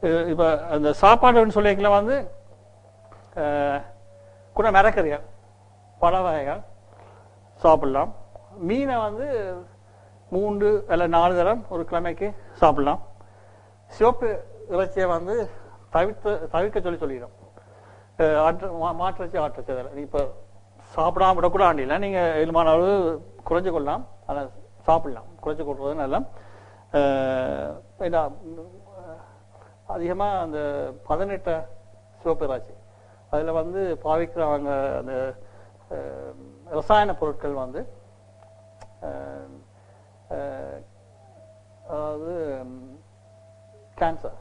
இது- இப்ப அந்த சாப்பாடுன்னு சொல்லிக்கலாம் வந்து அஹ், கூட மரக்கறிகள் பழ வகைகள் சாப்பிடலாம் மீனை வந்து மூன்று அல்ல நாலு தரம் ஒரு கிழமைக்கு சாப்பிடலாம் சிவப்பு இறைச்சியை வந்து தவிர்த்து தவிர்க்க சொல்லி சொல்லிடும் அஹ் ஆட்டு மா- மாட்டிறைச்சி ஆட்டிறைச்சி அதில் நீ இப்போ சாப்பிடாம விடக்கூட ஆண்டில நீங்கள் எலுமான அளவு குறைஞ்சு கொள்ளலாம் ஆனால் சாப்பிடலாம் குறைஞ்சு கொள்வது நல்ல அதிகமாக அந்த பதனிட்ட சிவப்பு இறைச்சி அதில் வந்து பாவிக்கிறவங்க அந்த அஹ், ரசாயன பொருட்கள் வந்து அஹ், அஹ், அதாவது கேன்சர்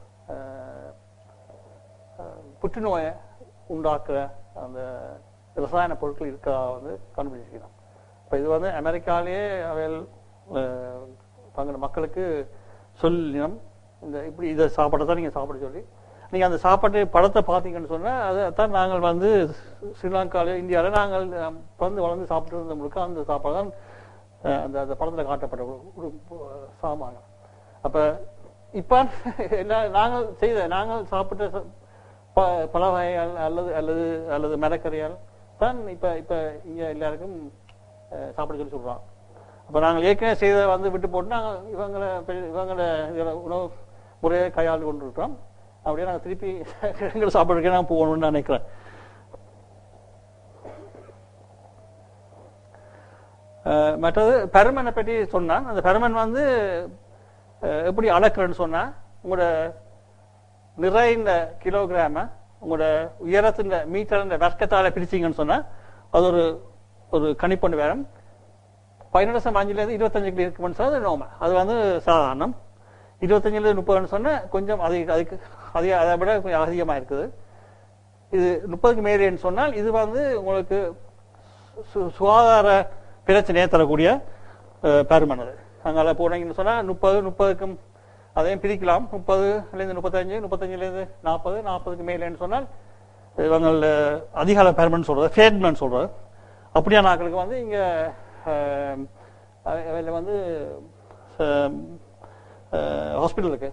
புற்றுநோயை உண்டாக்குற அந்த ரசாயன பொருட்கள் இருக்கா வந்து கண்டுபிடிச்சிருக்கிறோம் இப்போ இது வந்து அமெரிக்காலேயே அவைகள் அஹ், தங்களோட மக்களுக்கு சொல்லினோம் இந்த இப்படி இதை சாப்பாடை தான் நீங்கள் சாப்பிட சொல்லி நீங்கள் அந்த சாப்பாட்டு படத்தை பார்த்தீங்கன்னு சொன்னால் அதை தான் நாங்கள் வந்து ஸ்ரீலங்காவில் இந்தியாவில் நாங்கள் அஹ், பிறந்து வளர்ந்து சாப்பிட்டு இருந்தவங்களுக்கு அந்த சாப்பாடு தான் அஹ், அந்த அந்த படத்தில் காட்டப்பட்ட ஒரு ஒரு சாமான் அப்போ இப்போ எல்லா நாங்கள் செய்த நாங்கள் சாப்பிட்ட ச- ப- பல வகைகள் அல்லது அல்லது அல்லது மரக்கறியால் தான் இப்போ இப்போ இங்கே எல்லாருக்கும் அஹ், சாப்பிட சொல்லி சொல்கிறோம் அப்போ நாங்கள் ஏற்கனவே செய்த வந்து விட்டு போட்டு நாங்கள் இவங்களை பெ- இவங்கள இதில் உணவு முறையை கையாண்டு கொண்டு இருக்கிறோம் அப்படியே நாங்கள் திருப்பி எங்களை சாப்பிட்றதுக்கே நான் போகணும்னு நான் நினைக்கிறேன் அஹ், மற்றது பெருமனை பற்றி சொன்னான் அந்த பெருமன் வந்து அஹ், எப்படி அளக்குறேன்னு சொன்னா உங்களோட நிறைந்த கிலோகிராம உங்களோட உயரத்தின் மீட்டர் வர்க்கத்தால பிரிச்சீங்கன்னு சொன்னா அது ஒரு ஒரு கணிப்பொண்டு வேறம் பதினெட்டு லட்சம் அஞ்சுலேருந்து இருபத்தஞ்சுக்கு இருக்குன்னு சொன்னா அது நோம அது வந்து சாதாரணம் இருபத்தஞ்சுலேருந்து முப்பதுன்னு சொன்னா கொஞ்சம் அதிக அதுக்கு அதிக அதை விட கொஞ்சம் அதிகமாக இருக்குது இது முப்பதுக்கு மேலேன்னு சொன்னால் இது வந்து உங்களுக்கு சு- சுகாதார பிரச்சனையை தரக்கூடிய அஹ், பெருமன் அது அங்கால போனீங்கன்னு சொன்னா முப்பது முப்பதுக்கும் அதையும் பிரிக்கலாம் முப்பதுலேருந்து முப்பத்தஞ்சு முப்பத்தஞ்சுலேருந்து நாற்பது நாற்பதுக்கு மேலேன்னு சொன்னால் இவங்கள அதிகால பெருமன் சொல்றது ஃபேட்மன் சொல்றது அப்படியான ஆட்களுக்கு வந்து இங்க அஹ், அவை- அவையில வந்து ஹாஸ்பிட்டலுக்கு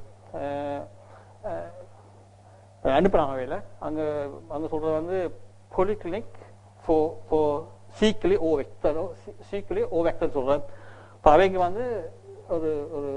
அனுப்புறாங்க அவையில அங்க அங்க சொல்றது வந்து பொலிகிளினிக் ஃபோ ஃபோ சீக்கிளி ஓ வெக்டரோ சீக்கிளி ஓ வெக்டர் சொல்றேன் இப்போ அவைக்கு வந்து ஒரு ஒரு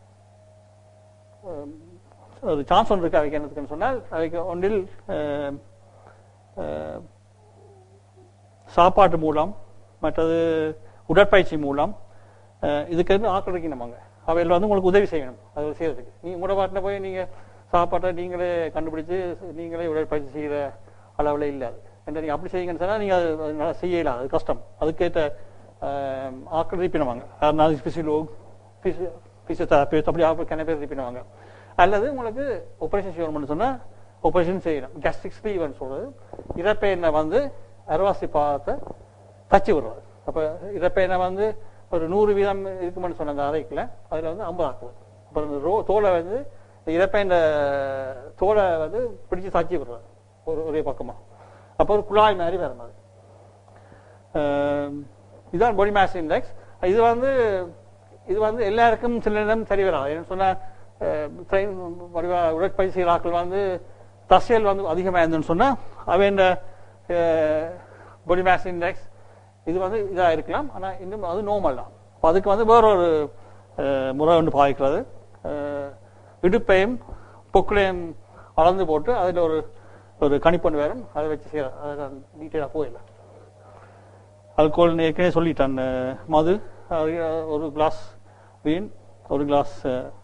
அஹ், ஒரு சான்ஸ் ஒன்று இருக்கு அவைக்கு என்னதுக்குன்னு சொன்னால் அவைக்கு ஒன்றில் அஹ், அஹ், சாப்பாட்டு மூலம் மற்றது உடற்பயிற்சி மூலம் அஹ், இதுக்கு வந்து ஆக்கள் இருக்கணுமாங்க அவையில் வந்து உங்களுக்கு உதவி செய்யணும் அது செய்யறதுக்கு நீங்க உங்களோட பாட்டில் போய் நீங்க சாப்பாட்டை நீங்களே கண்டுபிடிச்சு நீங்களே உடற்பயிற்சி செய்யற அளவில் இல்லை அது என்ன நீங்க அப்படி செய்யுங்கன்னு சொன்னா நீங்க அது அது நல்லா செய்யலாம் அது கஷ்டம் அதுக்கேற்ற அஹ், ஆக்கள் இருப்பினவாங்க அதனால பிசிலோக் பிசியோதெரபிஸ்ட் அப்படி ஆக்கள் கன பேர் இருப்பினவாங்க அல்லது உங்களுக்கு ஆபரேஷன் செய்யணும்னு சொன்னா ஆபரேஷன் செய்யலாம் கேஸ்ட்ரிக் ஸ்லீவர்னு சொல்றது இறப்பையின வந்து அரைவாசி பாகத்தை தச்சு விடுறது அப்ப இறப்பையின வந்து ஒரு நூறு வீதம் இருக்குமென்னு சொன்ன அந்த அறைக்குல அதுல வந்து ஐம்பது ஆக்குது அப்புறம் இந்த ரோ தோலை வந்து இந்த இறப்பையின் தோலை வந்து பிடிச்சு தச்சு விடுறது ஒரு ஒரே பக்கமா அப்போ ஒரு குழாய் மாதிரி வரும் அது அஹ் இதுதான் பாடி மாஸ் இண்டெக்ஸ் இது வந்து இது வந்து எல்லாருக்கும் சில நேரம் சரி வராது என்ன சொன்னா அஹ், train வடிவா உடற்பயிற்சி ஆட்கள் வந்து தசைகள் வந்து அதிகமாக இருந்துன்னு சொன்னா அவன் பாடி மாஸ் இண்டெக்ஸ் இது வந்து இதா இருக்கலாம் ஆனா இன்னும் அது நோமல் தான் அப்ப அதுக்கு வந்து வேற ஒரு அஹ், முறை ஒன்று பாதிக்கிறது அஹ், இடுப்பையும் பொக்குளையும் அளந்து போட்டு அதுல ஒரு ஒரு கணிப்பொண்டு வேறும் அதை வச்சு செய்யற அதை டீட்டெயிலாக போயிடல ஆல்கோல் ஏற்கனவே சொல்லிட்டேன் அஹ், மது அது, அஹ், ஒரு கிளாஸ் வீண் ஒரு கிளாஸ்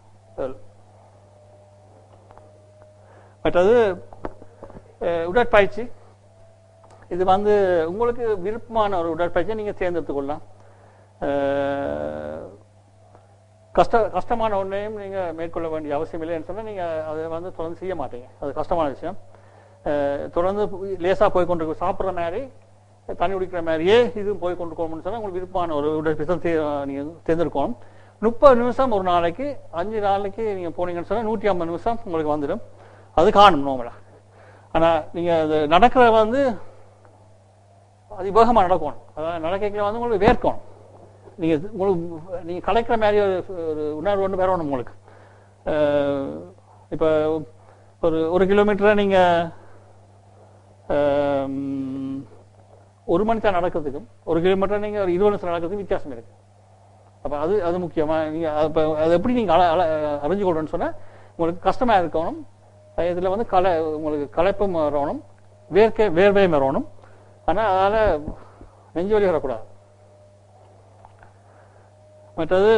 மற்றது அஹ், உடற்பயிற்சி இது வந்து உங்களுக்கு விருப்பமான ஒரு உடற்பயிற்சியை நீங்க தேர்ந்தெடுத்துக் கொள்ளலாம் அஹ், கஷ்ட கஷ்டமான ஒன்றையும் நீங்க மேற்கொள்ள வேண்டிய அவசியம் இல்லைன்னு சொன்னா நீங்க அதை வந்து தொடர்ந்து செய்ய மாட்டீங்க அது கஷ்டமான விஷயம் அஹ், தொடர்ந்து லேசா போய் கொண்டு சாப்பிட்ற மாதிரி தண்ணி குடிக்கிற மாதிரியே இதுவும் போய் கொண்டு போகணும்னு சொன்னா உங்களுக்கு விருப்பமான ஒரு உடற்பயிற்சி தான் தே- நீங்க தேர்ந்தெடுக்கணும் முப்பது நிமிஷம் ஒரு நாளைக்கு அஞ்சு நாளைக்கு நீங்க போனீங்கன்னு சொன்னா நூற்றி ஐம்பது நிமிஷம் உங்களுக்கு வந்துடும் அது காணும் நோமலா ஆனா நீங்க அது நடக்கிற வந்து அதிவேகமா நடக்கணும் அதாவது நடக்கைக்குள்ள வந்து உங்களுக்கு வேர்க்கணும் நீங்க உங்களுக்கு நீங்க கலைக்கிற மாதிரி ஒரு ஒரு உணர்வு ஒன்று வரணும் உங்களுக்கு அஹ் இப்ப ஒரு ஒரு கிலோமீட்டரை நீங்கள் ஒரு மணி நேரம் நடக்கிறதுக்கும் ஒரு கிலோமீட்டர் நீங்கள் ஒரு இருபது நிமிஷம் நடக்கிறதுக்கும் வித்தியாசம் இருக்கு அப்போ அது அது முக்கியமாக நீங்கள் அப்போ அது எப்படி நீங்கள் அல அல அறிஞ்சு கொள்ளணும்னு சொன்னால் உங்களுக்கு கஷ்டமாக இருக்கணும் இதில் வந்து கலை உங்களுக்கு களைப்பும் வரணும் வேர்க்கை வேர்வையும் வரணும் ஆனால் அதால் நெஞ்சு வலி வரக்கூடாது மற்றது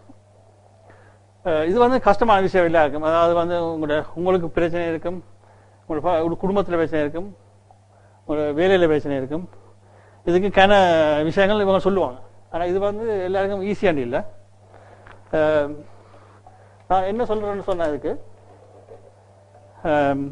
அஹ், இது வந்து கஷ்டமான விஷயம் இல்லை இருக்கும் அதாவது வந்து உங்களோட உங்களுக்கு பிரச்சனை இருக்கும் உங்களோட ப- உங்க குடும்பத்தில் பிரச்சனை இருக்கும் உங்களோட வேலையில் பிரச்சனை இருக்கும் இதுக்கு கன விஷயங்கள் இவங்க சொல்லுவாங்க ஆனால் இது வந்து எல்லாருக்கும் ஈஸியாண்டி இல்லை அஹ், நான் என்ன சொல்றேன்னு சொன்னேன் இதுக்கு அஹ்,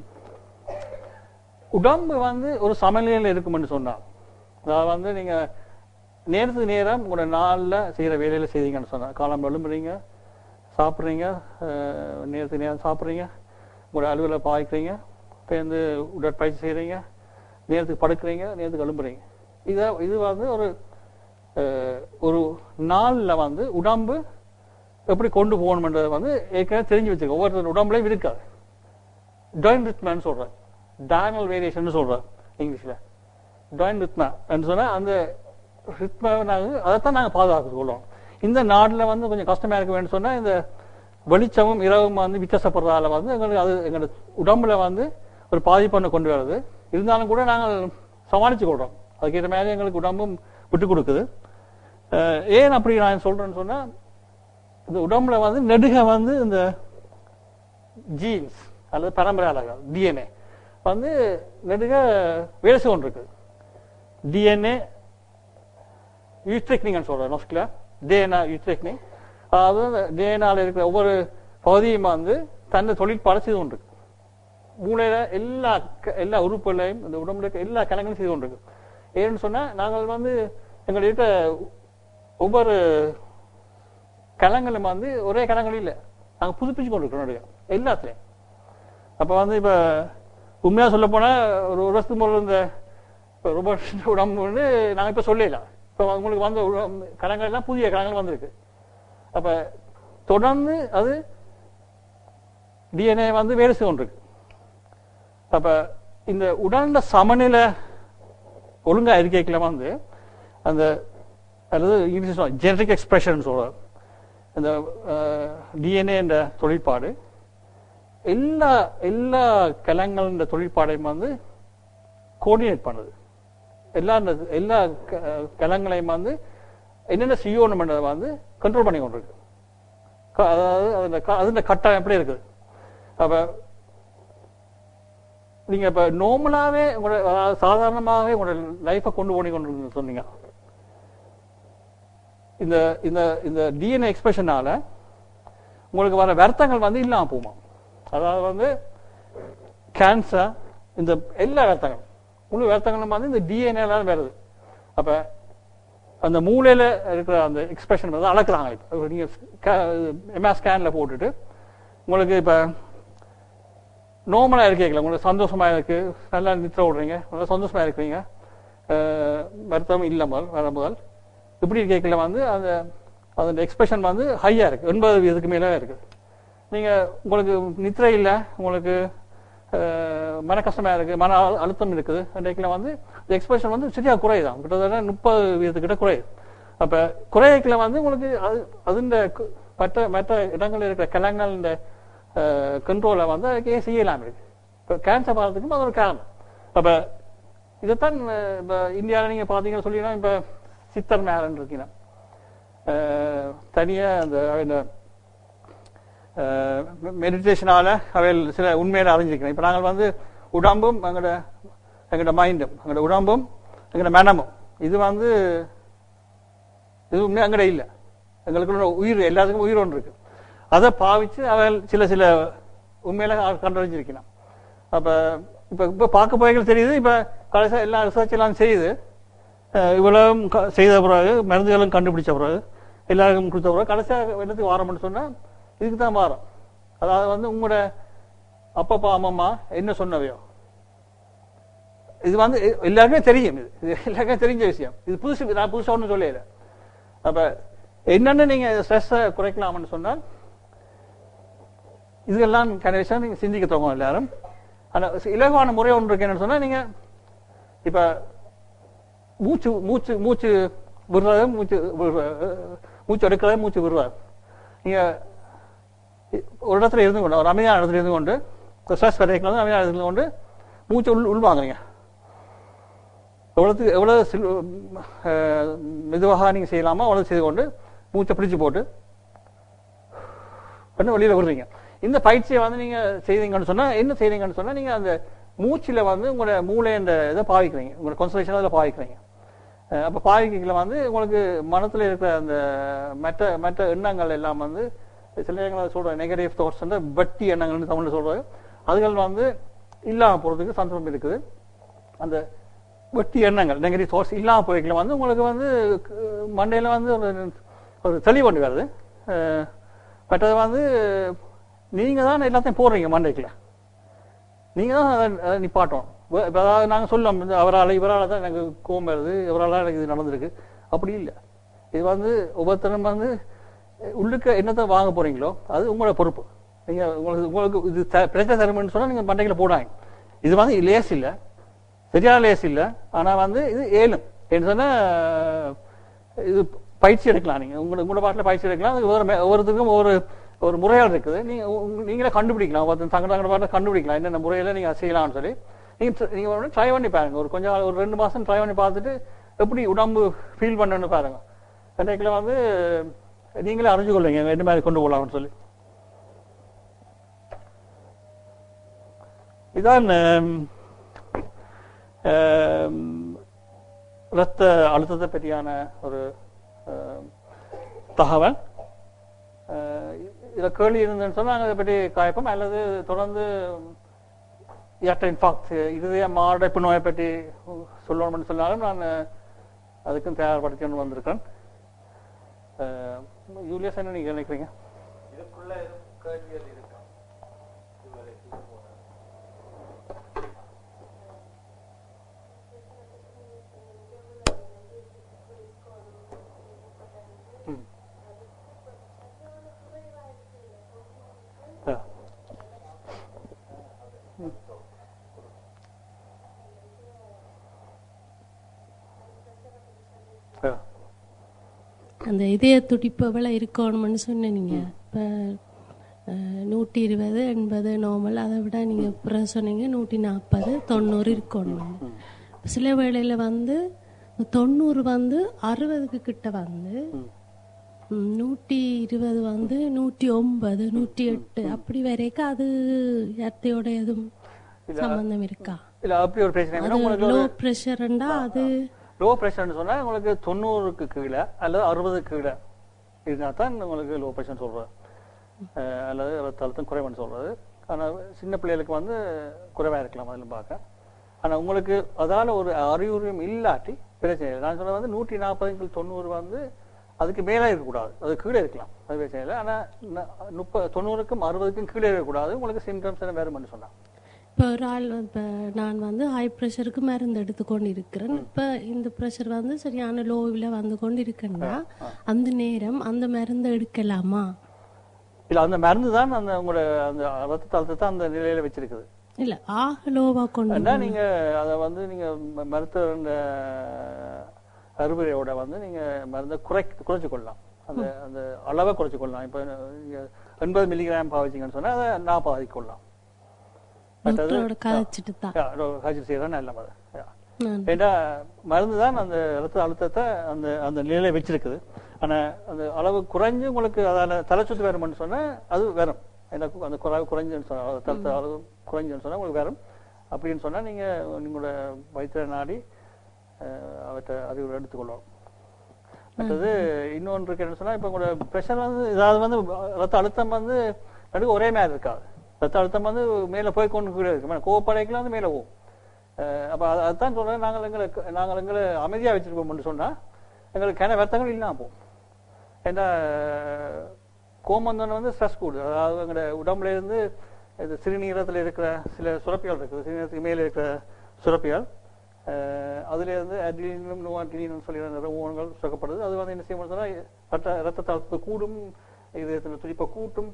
உடம்பு வந்து ஒரு சமநிலையில் இருக்கும்னு சொன்னான் அதாவது வந்து நீங்க நேரத்துக்கு நேரம் உங்களோட நாளில் செய்கிற வேலையில் செய்தீங்கன்னு சொன்னேன் காலம் எழும்புறீங்க சாப்பிட்றீங்க அஹ், நேரத்துக்கு நேரம் சாப்பிட்றீங்க உங்களோட அலுவலை பாய்க்கிறீங்க பேருந்து உடற்பயிற்சி செய்கிறீங்க நேரத்துக்கு படுக்கிறீங்க நேரத்துக்கு எழும்புறீங்க இதை இது வந்து ஒரு அஹ், ஒரு நாளில் வந்து உடம்பு எப்படி கொண்டு போகணுன்றது வந்து ஏற்கனவே தெரிஞ்சு வச்சிருக்கோம் ஒவ்வொருத்தர் உடம்புலையும் இருக்காது ஜாயின் ரித்மான்னு சொல்கிறேன் டயனல் வேரியேஷன் சொல்கிறேன் இங்கிலீஷில் ஜாயின் ரித்மா சொன்னால் அந்த ரித்மா நாங்கள் அதைத்தான் நாங்கள் பாதுகாத்து கொள்வோம் இந்த நாட்டில் வந்து கொஞ்சம் கஷ்டமாக இருக்க வேணும்னு சொன்னால் இந்த வெளிச்சமும் இரவும் வந்து வித்தியாசப்படுறதால வந்து எங்களுக்கு அது எங்களோட உடம்புல வந்து ஒரு பாதிப்பை கொண்டு வருது இருந்தாலும் கூட நாங்கள் சமாளித்து கொள்கிறோம் அதுக்கேற்ற மாதிரி எங்களுக்கு உடம்பும் விட்டு கொடுக்குது அஹ் ஏன் அப்படி நான் சொல்கிறேன்னு சொன்னால் இந்த உடம்புல வந்து நெடுக வந்து இந்த ஜீன்ஸ் அல்லது பரம்பரை அழகா டிஎன்ஏ வந்து நெடுக வேலை செய்ய ஒன்று இருக்குது டிஎன்ஏ யூட்ரெக்னிங்னு சொல்கிறேன் நோஸ்கில் டிஎன்ஏ யூட்ரெக்னிங் அதாவது டிஎன்ஏல இருக்கிற ஒவ்வொரு பகுதியும் வந்து தன்னை தொழிற்பாடு செய்து கொண்டு இருக்கு மூளையில எல்லா க- எல்லா உறுப்புகளையும் இந்த உடம்புல இருக்க எல்லா கலங்களும் செய்து கொண்டு இருக்கு ஏன்னு சொன்னா நாங்கள் வந்து எங்களுடைய இருக்க ஒவ்வொரு கலங்களும் வந்து ஒரே கலங்கள் இல்லை நாங்கள் புதுப்பிச்சு கொண்டு இருக்கிறோம் நடுக. எல்லாத்துலேயும் அப்போ வந்து இப்போ உண்மையாக சொல்ல போனால் ஒரு ஒரு வருஷத்துக்கு முதல்ல இந்த இப்போ ரொம்ப உடம்பு வந்து நாங்கள் இப்போ சொல்லலாம் இப்போ உங்களுக்கு வந்த உடம்பு- கலங்கள் எல்லாம் புதிய கலங்கள் வந்திருக்கு அப்போ தொடர்ந்து அது டிஎன்ஏ வந்து வேலை செய்து கொண்டிருக்கு அப்போ இந்த உடல்ல சமநிலை ஒழுங்கா இருக்கைக்குள்ள வந்து அந்த அல்லது இங்கிலீஷ் ஜெனரிக் எக்ஸ்பிரஷன் சொல்றார் இந்த டிஎன்ஏ என்ற தொழிற்பாடு எல்லா எல்லா கலங்கள தொழிற்பாடையும் வந்து கோஆர்டினேட் பண்ணுது எல்லா இந்த- எல்லா க- கலங்களையும் வந்து என்னென்ன செய்யணும்ன்றதை வந்து கண்ட்ரோல் பண்ணி கொண்டிருக்கு க- அதாவது அதில் அதில் கட்டம் எப்படி இருக்குது அப்போ நீங்க இப்ப நார்மலாவே உங்களோட அதாவது சாதாரணமாகவே உங்களோட லைஃபை கொண்டு போனி கொண்டு சொன்னீங்க இந்த இந்த இந்த டிஎன்ஏ எக்ஸ்பிரஷனால உங்களுக்கு வர வருத்தங்கள் வந்து இல்லாம போகுமா அதாவது வந்து கேன்சர் இந்த எல்லா வருத்தங்களும் முழு வருத்தங்களும் வந்து இந்த டிஎன்ஏல வருது அப்ப அந்த மூளையில இருக்கிற அந்த எக்ஸ்பிரஷன் வந்து அளக்குறாங்க இப்போ நீங்க எம்ஆர் ஸ்கேன்ல போட்டுட்டு உங்களுக்கு இப்ப நார்மலாக இருக்கீங்களா உங்களுக்கு சந்தோஷமா இருக்கு நல்லா நித்திர விடுறீங்க நல்லா சந்தோஷமா இருக்கிறீங்க அஹ் வருத்தம் இல்லை முதல் வர முதல் இப்படி இருக்கீங்களா வந்து அந்த அதோட எக்ஸ்பிரஷன் வந்து ஹையா இருக்கு எண்பது வீதத்துக்கு மேலே இருக்கு நீங்க உங்களுக்கு நித்திரை இல்லை உங்களுக்கு அஹ், மன கஷ்டமா இருக்கு மன அழு- அழுத்தம் இருக்குது அன்றைக்குல வந்து எக்ஸ்பிரஷன் வந்து சரியா குறையுதான் கிட்டத்தட்ட முப்பது வீதத்துக்கிட்ட குறையுது அப்ப குறையக்கில் வந்து உங்களுக்கு அது அதுண்ட கு- மற்ற மற்ற இடங்களில் இருக்கிற கிழங்கள் இந்த கண்ட்ரோலை வந்து அதுக்கே செய்யலாம் இருக்கு இப்போ கேன்சர் வர்றதுக்கும் அது ஒரு காரணம் அப்ப இதைத்தான் அஹ், இப்ப இந்தியாவில் நீங்க பார்த்தீங்கன்னு சொல்லினா இப்ப சித்தர் மேரன் இருக்கீங்க அஹ், தனியா அந்த இந்த மெடிடேஷனால அவைகள் சில உண்மையில அறிஞ்சிருக்கிறேன் இப்போ நாங்கள் வந்து உடம்பும் எங்களோட எங்களோட மைண்டும் எங்களோட உடம்பும் எங்களோட மனமும் இது வந்து இது உண்மையாக எங்கட இல்லை எங்களுக்குள்ள உயிர் எல்லாத்துக்கும் உயிர் ஒன்று இருக்கு அதை பாவிச்சு அவள் சில சில உண்மையில கண்டறிஞ்சிருக்கலாம் அப்ப இப்ப இப்ப பார்க்க போய்கள் தெரியுது இப்ப கடைசியா எல்லா ரிசர்ச் எல்லாம் செய்யுது அஹ் இவ்வளவும் க- செய்த பிறகு மருந்துகளும் கண்டுபிடிச்ச பிறகு எல்லாருக்கும் கொடுத்த பிறகு கடைசியா என்னத்துக்கு வாரம்னு சொன்னா இதுக்கு தான் வாரம் அதாவது வந்து உங்களோட அப்பப்பா அம்மம்மா என்ன சொன்னவையோ இது வந்து எ- எல்லாருக்குமே தெரியும் இது இது எல்லாருக்குமே தெரிஞ்ச விஷயம் இது புதுசு நான் புதுசா ஒன்றும் சொல்லல அப்ப என்னென்ன நீங்க ஸ்ட்ரெஸ்ஸை குறைக்கலாம்னு சொன்னால் இதெல்லாம் கண்டிஷன் நீங்க சிந்திக்க தொடங்கும் எல்லாரும் ஆனா இலகுவான முறை ஒன்று இருக்கு என்னன்னு சொன்னா நீங்க இப்ப மூச்சு மூச்சு மூச்சு விடுறது மூச்சு விடுறது, மூச்சு எடுக்கிறது மூச்சு விடுறது நீங்க ஒரு இடத்துல இருந்து கொண்டு ஒரு அமைதியான இடத்துல இருந்து கொண்டு ஸ்ட்ரெஸ் வரைக்கும் வந்து அமைதியான இடத்துல இருந்து கொண்டு மூச்சு உள் உள்வாங்குறீங்க எவ்வளவு எவ்வளவு சில் அஹ், மெதுவாக நீங்க செய்யலாமோ அவ்வளவு செய்து கொண்டு மூச்சை பிடிச்சு போட்டு பண்ணி வெளியில விடுறீங்க இந்த பயிற்சியை வந்து நீங்க செய்தீங்கன்னு சொன்னா என்ன செய்றீங்கன்னு சொன்னா நீங்க அந்த மூச்சுல வந்து உங்களோட மூளை என்ற இதை பாவிக்கிறீங்க உங்களோட கான்சன்ட்ரேஷன் அதில் பாவிக்கிறீங்க அஹ் அப்ப பாவிக்கல வந்து உங்களுக்கு மனத்துல இருக்கிற அந்த மற்ற மற்ற எண்ணங்கள் எல்லாம் வந்து சில நேரங்களில் சொல்ற நெகட்டிவ் தாட்ஸ் வந்து வட்டி எண்ணங்கள்னு தமிழ்ல சொல்றாங்க அதுகள் வந்து இல்லாம போறதுக்கு சந்தர்ப்பம் இருக்குது அந்த வெட்டி எண்ணங்கள் நெகட்டிவ் தாட்ஸ் இல்லாம போய்க்கல வந்து உங்களுக்கு வந்து க- மண்டையில வந்து ஒரு ஒரு தெளிவு ஒன்று வருது அஹ் மற்றது வந்து நீங்க தான் எல்லாத்தையும் போடுறீங்க மண்டைக்குள்ள நீங்க தான் அதை அதை நிப்பாட்டணும் வ- இப்ப அதாவது நாங்க சொல்லலாம் இந்த அவரால் இவரால் தான் எனக்கு கோவம் வருது இவரால் எனக்கு இது நடந்திருக்கு அப்படி இல்லை இது வந்து ஒவ்வொருத்தரும் வந்து அஹ், உள்ளுக்க என்னத்தை வாங்க போறீங்களோ அது உங்களோட பொறுப்பு நீங்க உங்களுக்கு உங்களுக்கு இது த- பிரச்சனை தரும்னு சொன்னா நீங்க மண்டைக்குள்ள போடாங்க இது வந்து லேஸ் இல்லை சரியான லேஸ் இல்லை ஆனா வந்து இது ஏலும் என்ன சொன்னா அஹ், இது பயிற்சி எடுக்கலாம் நீங்க உங்களோட உங்களோட பாட்டில் பயிற்சி எடுக்கலாம் அது ஒவ்வொரு மே- ஒவ்வொருத்தருக்கும் ஒவ்வொரு ஒரு முறைகள் இருக்குது நீங்க உங்க- நீங்களே கண்டுபிடிக்கலாம் ஒருத்தன் தங்க தங்க பாட்டில் கண்டுபிடிக்கலாம் என்னென்ன முறையில நீங்க அதை செய்யலாம்னு சொல்லி நீங்க tr- நீங்க ட்ரை பண்ணி பாருங்க ஒரு கொஞ்சம் நாள், ஒரு ரெண்டு மாசம் ட்ரை பண்ணி பார்த்துட்டு எப்படி உடம்பு ஃபீல் பண்ணணும்னு பாருங்க அன்றைக்குல வந்து நீங்களே அறிஞ்சு கொள்ளுங்க என்ன மாதிரி கொண்டு போகலாம்னு சொல்லி இதான் ஆம், ஆம், இரத்த அழுத்தத்தை பற்றியான ஒரு ஆம், தகவல் ஆஹ் இதுல கேள்வி இருந்ததுன்னு சொன்னா நாங்க அதை பற்றி காய்ப்போம் அல்லது தொடர்ந்து ஏற்ற இன்ஃபாக்ட் இருதய மாரடைப்பு நோயை பற்றி சொல்லணும்னு சொன்னாலும் நான் அதுக்கும் தயார்படுத்தி வந்திருக்கேன் ஆஹ் யூலியஸ் என்ன நீங்க நினைக்கிறீங்க இதுக்குள்ள எதுவும் கேள்விகள் இருக்கா இதுவரை இது போல. ம். ஆ. ம். ஆ. அந்த இதய துடிப்பு எவ்வளவு இருக்கணும்னு சொன்னீங்க இப்போ நூற்றி இருபது எண்பது நார்மல் அதை விட நீங்க அப்புறம் சொன்னீங்க நூற்றி நாற்பது தொண்ணூறு இருக்கணும் சில வேளையில வந்து தொண்ணூறு வந்து அறுபதுக்கு கிட்ட வந்து ம். ம், நூற்றி இருபது வந்து நூற்றி ஒன்பது நூற்றி எட்டு அப்படி வரைக்கும் அது யார்த்தையோட எதுவும் சம்பந்தம் இருக்கா இல்ல அப்படி ஒரு பிரச்சனை அது வேணும் உங்களுக்கு லோ ப்ரெஷர்ண்டா அது லோ ப்ரெஷர்னு சொன்னா உங்களுக்கு தொண்ணூறுக்கு கீழே அல்லது அறுபதுக்கு கீழே இருந்தா தான் உங்களுக்கு லோ ப்ரெஷர் சொல்றது அஹ் அல்லது ரத்த அழுத்தம் குறைவுன்னு சொல்றது ஆனா சின்ன பிள்ளைகளுக்கு வந்து குறைவா இருக்கலாம் அதில் பார்க்க ஆனா உங்களுக்கு அதால ஒரு அறிகுறியும் இல்லாட்டி பிரச்சனை இல்லை நான் சொன்னது வந்து நூற்றி நாற்பதுக்கு தொண்ணூறு வந்து அதுக்கு மேலே இருக்கக்கூடாது அது கீழே இருக்கலாம் அது பிரச்சனை இல்லை ஆனா ந- முப்பது தொண்ணூறுக்கும் அறுபதுக்கும் கீழே இருக்கக்கூடாது உங்களுக்கு சிம்டம்ஸ் எல்லாம் வேறுமென்னு சொன்னா இப்போ ஒரு ஆள் இப்போ நான் வந்து ஹை ப்ரெஷருக்கு மருந்து எடுத்துக்கொண்டு இருக்கிறேன் இப்போ இந்த ப்ரெஷர் வந்து சரியான லோவில் வந்து கொண்டு இருக்கேன்னா அந்த நேரம் அந்த மருந்து எடுக்கலாமா இல்ல அந்த மருந்து தான் அந்த உங்களோட அந்த ரத்த அழுத்தத்தை அந்த நிலையில வச்சிருக்குது இல்ல ஆக லோவா கொண்டு என்ன நீங்க அதை வந்து நீங்க ம- மருத்துவர் அறிவுரையோட வந்து நீங்க மருந்தை குறை குறைச்சு கொள்ளலாம் அந்த அந்த அளவை குறைச்சு கொள்ளலாம் இப்ப நீங்க எண்பது மில்லிகிராம் பாவிச்சீங்கன்னு சொன்னா அதை நாற்பது ஆக்கி கொள்ளலாம் மற்றது டாக்டரோட கதைச்சிட்டு தான் காய்ச்சி செய்யறது நல்ல மருந்து Yeah. நான் ஏன்னா மருந்து தான் அந்த ரத்த அழுத்தத்தை அந்த அந்த நிலையில வச்சிருக்குது ஆனா அந்த அளவு குறைஞ்சு உங்களுக்கு அதால தலை சுத்து வரும்னு சொன்னா அது வரும் எனக்கு அந்த குறை குறைஞ்சுன்னு சொன்னா ரத்த அழுத்த அளவு குறைஞ்சுன்னு சொன்னா உங்களுக்கு வரும் அப்படின்னு சொன்னா நீங்க உங்களோட வைத்திய நாடி அஹ், அவற்றை அறிவுரை எடுத்துக்கொள்ளணும் மற்றது இன்னொன்று இருக்கு என்ன சொன்னா இப்ப உங்களோட ப்ரெஷர் வந்து இதாவது வந்து ரத்த அழுத்தம் வந்து நடுக்கு ஒரே மாதிரி இருக்காது ரத்த அழுத்தம் வந்து மேல போய் கொண்டு கூட இருக்கு கோவப்படைக்கெல்லாம் வந்து மேல போகும் அஹ் அப்ப அது- அதுதான் சொல்றேன் நாங்கள் எங்களை நாங்கள் எங்களை அமைதியா வச்சிருப்போம்னு சொன்னா எங்களுக்கு கன வருத்தங்கள் இல்லாம போகும் ஏன்னா கோமந்தன் வந்து ஸ்ட்ரெஸ் கூடு அதாவது எங்களோட உடம்புல இருந்து இது சிறுநீரத்தில் இருக்கிற சில சுரப்பிகள் இருக்குது சிறுநீரத்துக்கு மேலே இருக்கிற சுரப்பிகள் அஹ் அதுல இருந்து அட்ரினும் நோவாட்டினும் சொல்லி நிறைய ஊனங்கள் சுரக்கப்படுது அது வந்து என்ன செய்யும் சொன்னா ரத்த ரத்த அழுத்தத்தை கூடும் இதயத்தில் துடிப்பை கூட்டும்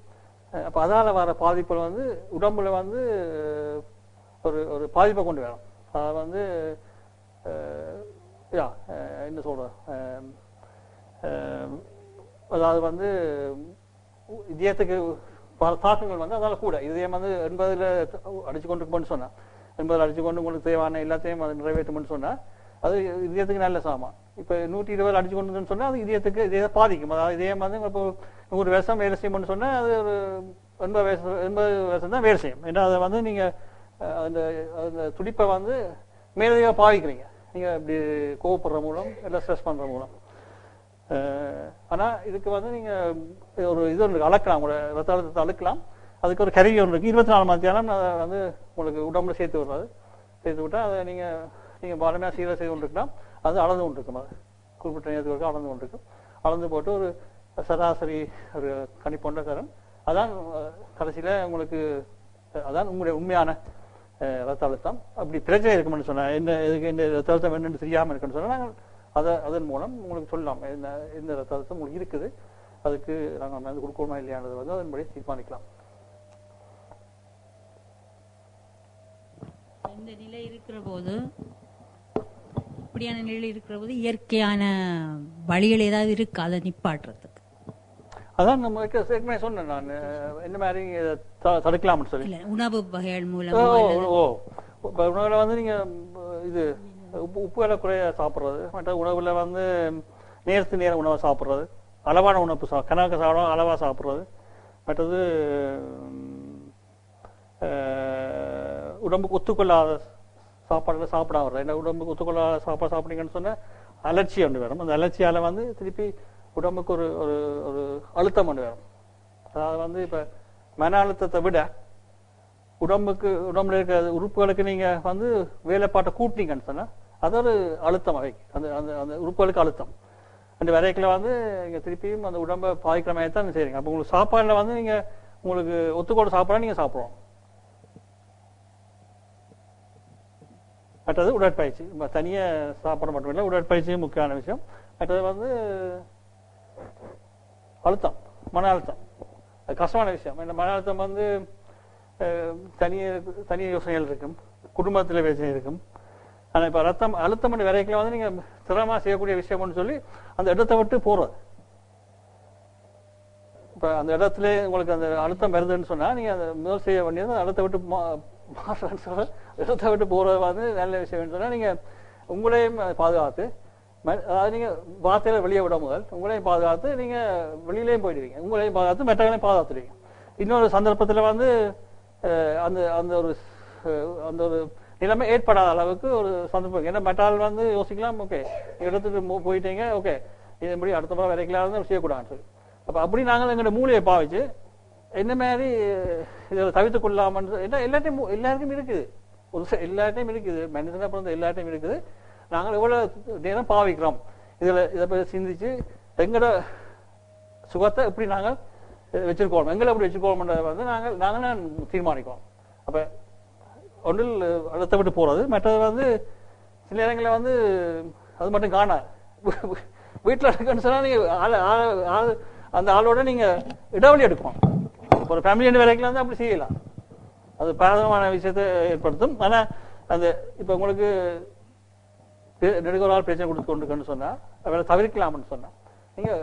அஹ் அப்ப அதால வர பாதிப்புகள் வந்து உடம்புல வந்து அஹ், ஒரு ஒரு பாதிப்பை கொண்டு வரும் அது வந்து அஹ், யா அஹ், என்ன சொல்றது அஹ், அஹ், அதாவது வந்து இதயத்துக்கு பல தாக்கங்கள் வந்து அதால கூட இதயம் வந்து எண்பதுல அடிச்சு கொண்டு இருக்கும்னு சொன்னா எண்பதுல அடிச்சு கொண்டு உங்களுக்கு தேவையான எல்லாத்தையும் அது நிறைவேற்றும்னு சொன்னா அது இதயத்துக்கு நல்ல சாமான் இப்ப நூற்றி இருபது அடிச்சு கொண்டுன்னு சொன்னா அது இதயத்துக்கு இதயத்தை பாதிக்கும் அதாவது இதயம் வந்து இப்போ நூறு வருஷம் வேலை செய்யும்னு சொன்னா அது ஒரு எண்பது வயசு எண்பது வருஷம் தான் வேலை செய்யும் ஏன்னா அதை வந்து நீங்க அஹ், அந்த அந்த துடிப்பை வந்து மேலதிகமாக பாதிக்கிறீங்க நீங்க இப்படி கோவப்படுற மூலம் இல்லை ஸ்ட்ரெஸ் பண்ற மூலம் அஹ் ஆனா இதுக்கு வந்து நீங்க ஒரு இது ஒன்று அளக்கலாம் உங்களோட ரத்த அழுத்தத்தை அளக்கலாம் அதுக்கு ஒரு கருவி ஒன்று இருக்கு இருபத்தி நாலு மணி நேரம் அதை வந்து உங்களுக்கு உடம்புல சேர்த்து விடுறது சேர்த்து விட்டா அதை நீங்க நீங்க பாலமையாக சீராக செய்து கொண்டிருக்கலாம் அது அளந்து கொண்டிருக்கும் அது குறிப்பிட்ட நேரத்துக்கு அளந்து கொண்டிருக்கும் அளந்து போட்டு ஒரு சராசரி ஒரு கணிப்பொண்ட தரம் அதான் அஹ், கடைசியில உங்களுக்கு அஹ், அதான் உங்களுடைய உண்மையான அஹ், ரத்த அழுத்தம் அப்படி பிரச்சனை இருக்கும்னு சொன்னா என்ன இதுக்கு இந்த ரத்த அழுத்தம் என்னன்னு தெரியாம இருக்குன்னு சொன்னா நாங்கள் அதை அதன் மூலம் உங்களுக்கு சொல்லலாம் என்ன இந்த ரத்த அழுத்தம் உங்களுக்கு இருக்குது அதுக்கு நாங்கள் மருந்து கொடுக்கணுமா இல்லையானது வந்து அதன்படி தீர்மானிக்கலாம் இந்த நிலை இருக்கிற போது இப்படியான நிலையில் இருக்கிற போது இயற்கையான வழிகள் ஏதாவது இருக்கு அதை நிப்பாட்டுறதுக்கு அதான் நம்ம ஏற்கனவே சொன்னேன் நான் என்ன மாதிரி இதை த- தடுக்கலாம்னு சொல்லி இல்ல உணவு வகைகள் ஓ மூலமோ ஓ, அல்லது ஓ இப்போ உணவுல வந்து நீங்க ம், இது உப்பு உப்பு விலை குறைய சாப்பிட்றது மற்ற உணவுல வந்து நேரத்து நேரம் உணவை சாப்பிட்றது அளவான உணவு சா கணக்கு சாப்பிடும் அளவா சாப்பிட்றது மற்றது ம், அஹ், உடம்புக்கு ஒத்துக்கொள்ளாத சாப்பாடுல சாப்பிடாம வர்றது ஏன்னா உடம்புக்கு ஒத்துக்கொள்ளாத சாப்பாடு சாப்பிட்டீங்கன்னு சொன்னா அலர்ச்சி ஒன்று வரும் அந்த அலர்ச்சியால வந்து திருப்பி உடம்புக்கு ஒரு ஒரு ஒரு அழுத்தம் ஒன்று வரும் அதாவது வந்து இப்ப மன அழுத்தத்தை விட உடம்புக்கு உடம்புல இருக்கிற உறுப்புகளுக்கு நீங்க வந்து வேலைப்பாட்டை கூட்டினீங்கன்னு சொன்னா அது ஒரு அழுத்தம் அவைக்கு அந்த அந்த அந்த உறுப்புகளுக்கு அழுத்தம் அந்த வரைக்கில் வந்து நீங்க திருப்பியும் அந்த உடம்பை பாதிக்கிற மாதிரி தான் செய்றீங்க அப்போ உங்களுக்கு சாப்பாடுல வந்து நீங்க உங்களுக்கு ஒத்துக்கோட சாப்பாடா நீங்க சாப்பிடணும் மற்றது உடற்பயிற்சி நம்ம தனியா சாப்பிட மட்டும் இல்லை உடற்பயிற்சியும் முக்கியமான விஷயம் மற்றது வந்து அழுத்தம் மன அழுத்தம் அது கஷ்டமான விஷயம் இந்த மன அழுத்தம் வந்து அஹ், தனிய தனி யோசனைகள் இருக்கும் குடும்பத்தில் பிரச்சனை இருக்கும் ஆனா இப்ப ரத்தம் அழுத்தம் பண்ணி வரைக்கும் வந்து நீங்க திறமா செய்யக்கூடிய விஷயம்னு சொல்லி அந்த இடத்தை விட்டு போறது இப்ப அந்த இடத்துல உங்களுக்கு அந்த அழுத்தம் வருதுன்னு சொன்னா நீங்க அந்த முதல் செய்ய வேண்டியது அந்த இடத்தை விட்டு மா- மாறுறேன்னு சொல்ல இடத்தை விட்டு போறது வந்து நல்ல விஷயம்னு சொன்னா நீங்க உங்களையும் பாதுகாத்து ம- அதாவது நீங்க வார்த்தையில வெளியே விட முதல் உங்களையும் பாதுகாத்து நீங்க வெளியிலையும் போயிடுவீங்க உங்களையும் பாதுகாத்து மற்றவங்களையும் பாதுகாத்துடுவீங்க இன்னொரு சந்தர்ப்பத்துல வந்து அஹ், அந்த அந்த ஒரு அஹ், அந்த ஒரு நிலைமை ஏற்படாத அளவுக்கு ஒரு சந்தர்ப்பம் ஏன்னா மெட்டால் வந்து யோசிக்கலாம் ஓகே இடத்துக்கு மு- போயிட்டீங்க ஓகே இது முடி அடுத்த முறை வரைக்கலாம் செய்யக்கூடாதுன்னு சொல்லி அப்ப அப்படி நாங்கள் எங்களோட மூளையை பாவிச்சு என்ன மாதிரி இதை தவிர்த்துக் கொள்ளாமன்னு சொல்லி- ஏன்னா எல்லாத்தையும் மு- எல்லாருக்கும் இருக்குது ஒரு சில எல்லார்ட்டையும் இருக்குது மனுஷனை பிறந்த எல்லார்ட்டையும் இருக்குது நாங்கள் எவ்வளவு நேரம் பாவிக்கிறோம் இதுல இதை பற்றி சிந்திச்சு எங்களோட சுகத்தை எப்படி நாங்கள் அஹ், வச்சிருக்கோம் எங்களை எப்படி வச்சிருக்கோம்ன்றதை வந்து நாங்கள் நாங்கள் தீர்மானிக்கிறோம் அப்ப ஒன்றில் இடத்தை விட்டு போறது மற்றது வந்து சில நேரங்களில் வந்து அது மட்டும் காணாது வீட்டில் இருக்குன்னு சொன்னா நீங்க ஆளு- ஆளு- ஆளு- அந்த ஆளோட நீங்க இடைவெளி எடுக்கணும் ஒரு ஃபேமிலி வரைக்கும் வந்து அப்படி செய்யலாம் அது பாதகமான விஷயத்தை ஏற்படுத்தும் ஆனா அந்த இப்ப உங்களுக்கு பெ- நெடுக நாள் பிரச்சனை கொடுத்து கொண்டிருக்குன்னு சொன்னா அவரை தவிர்க்கலாம்னு சொன்னா நீங்க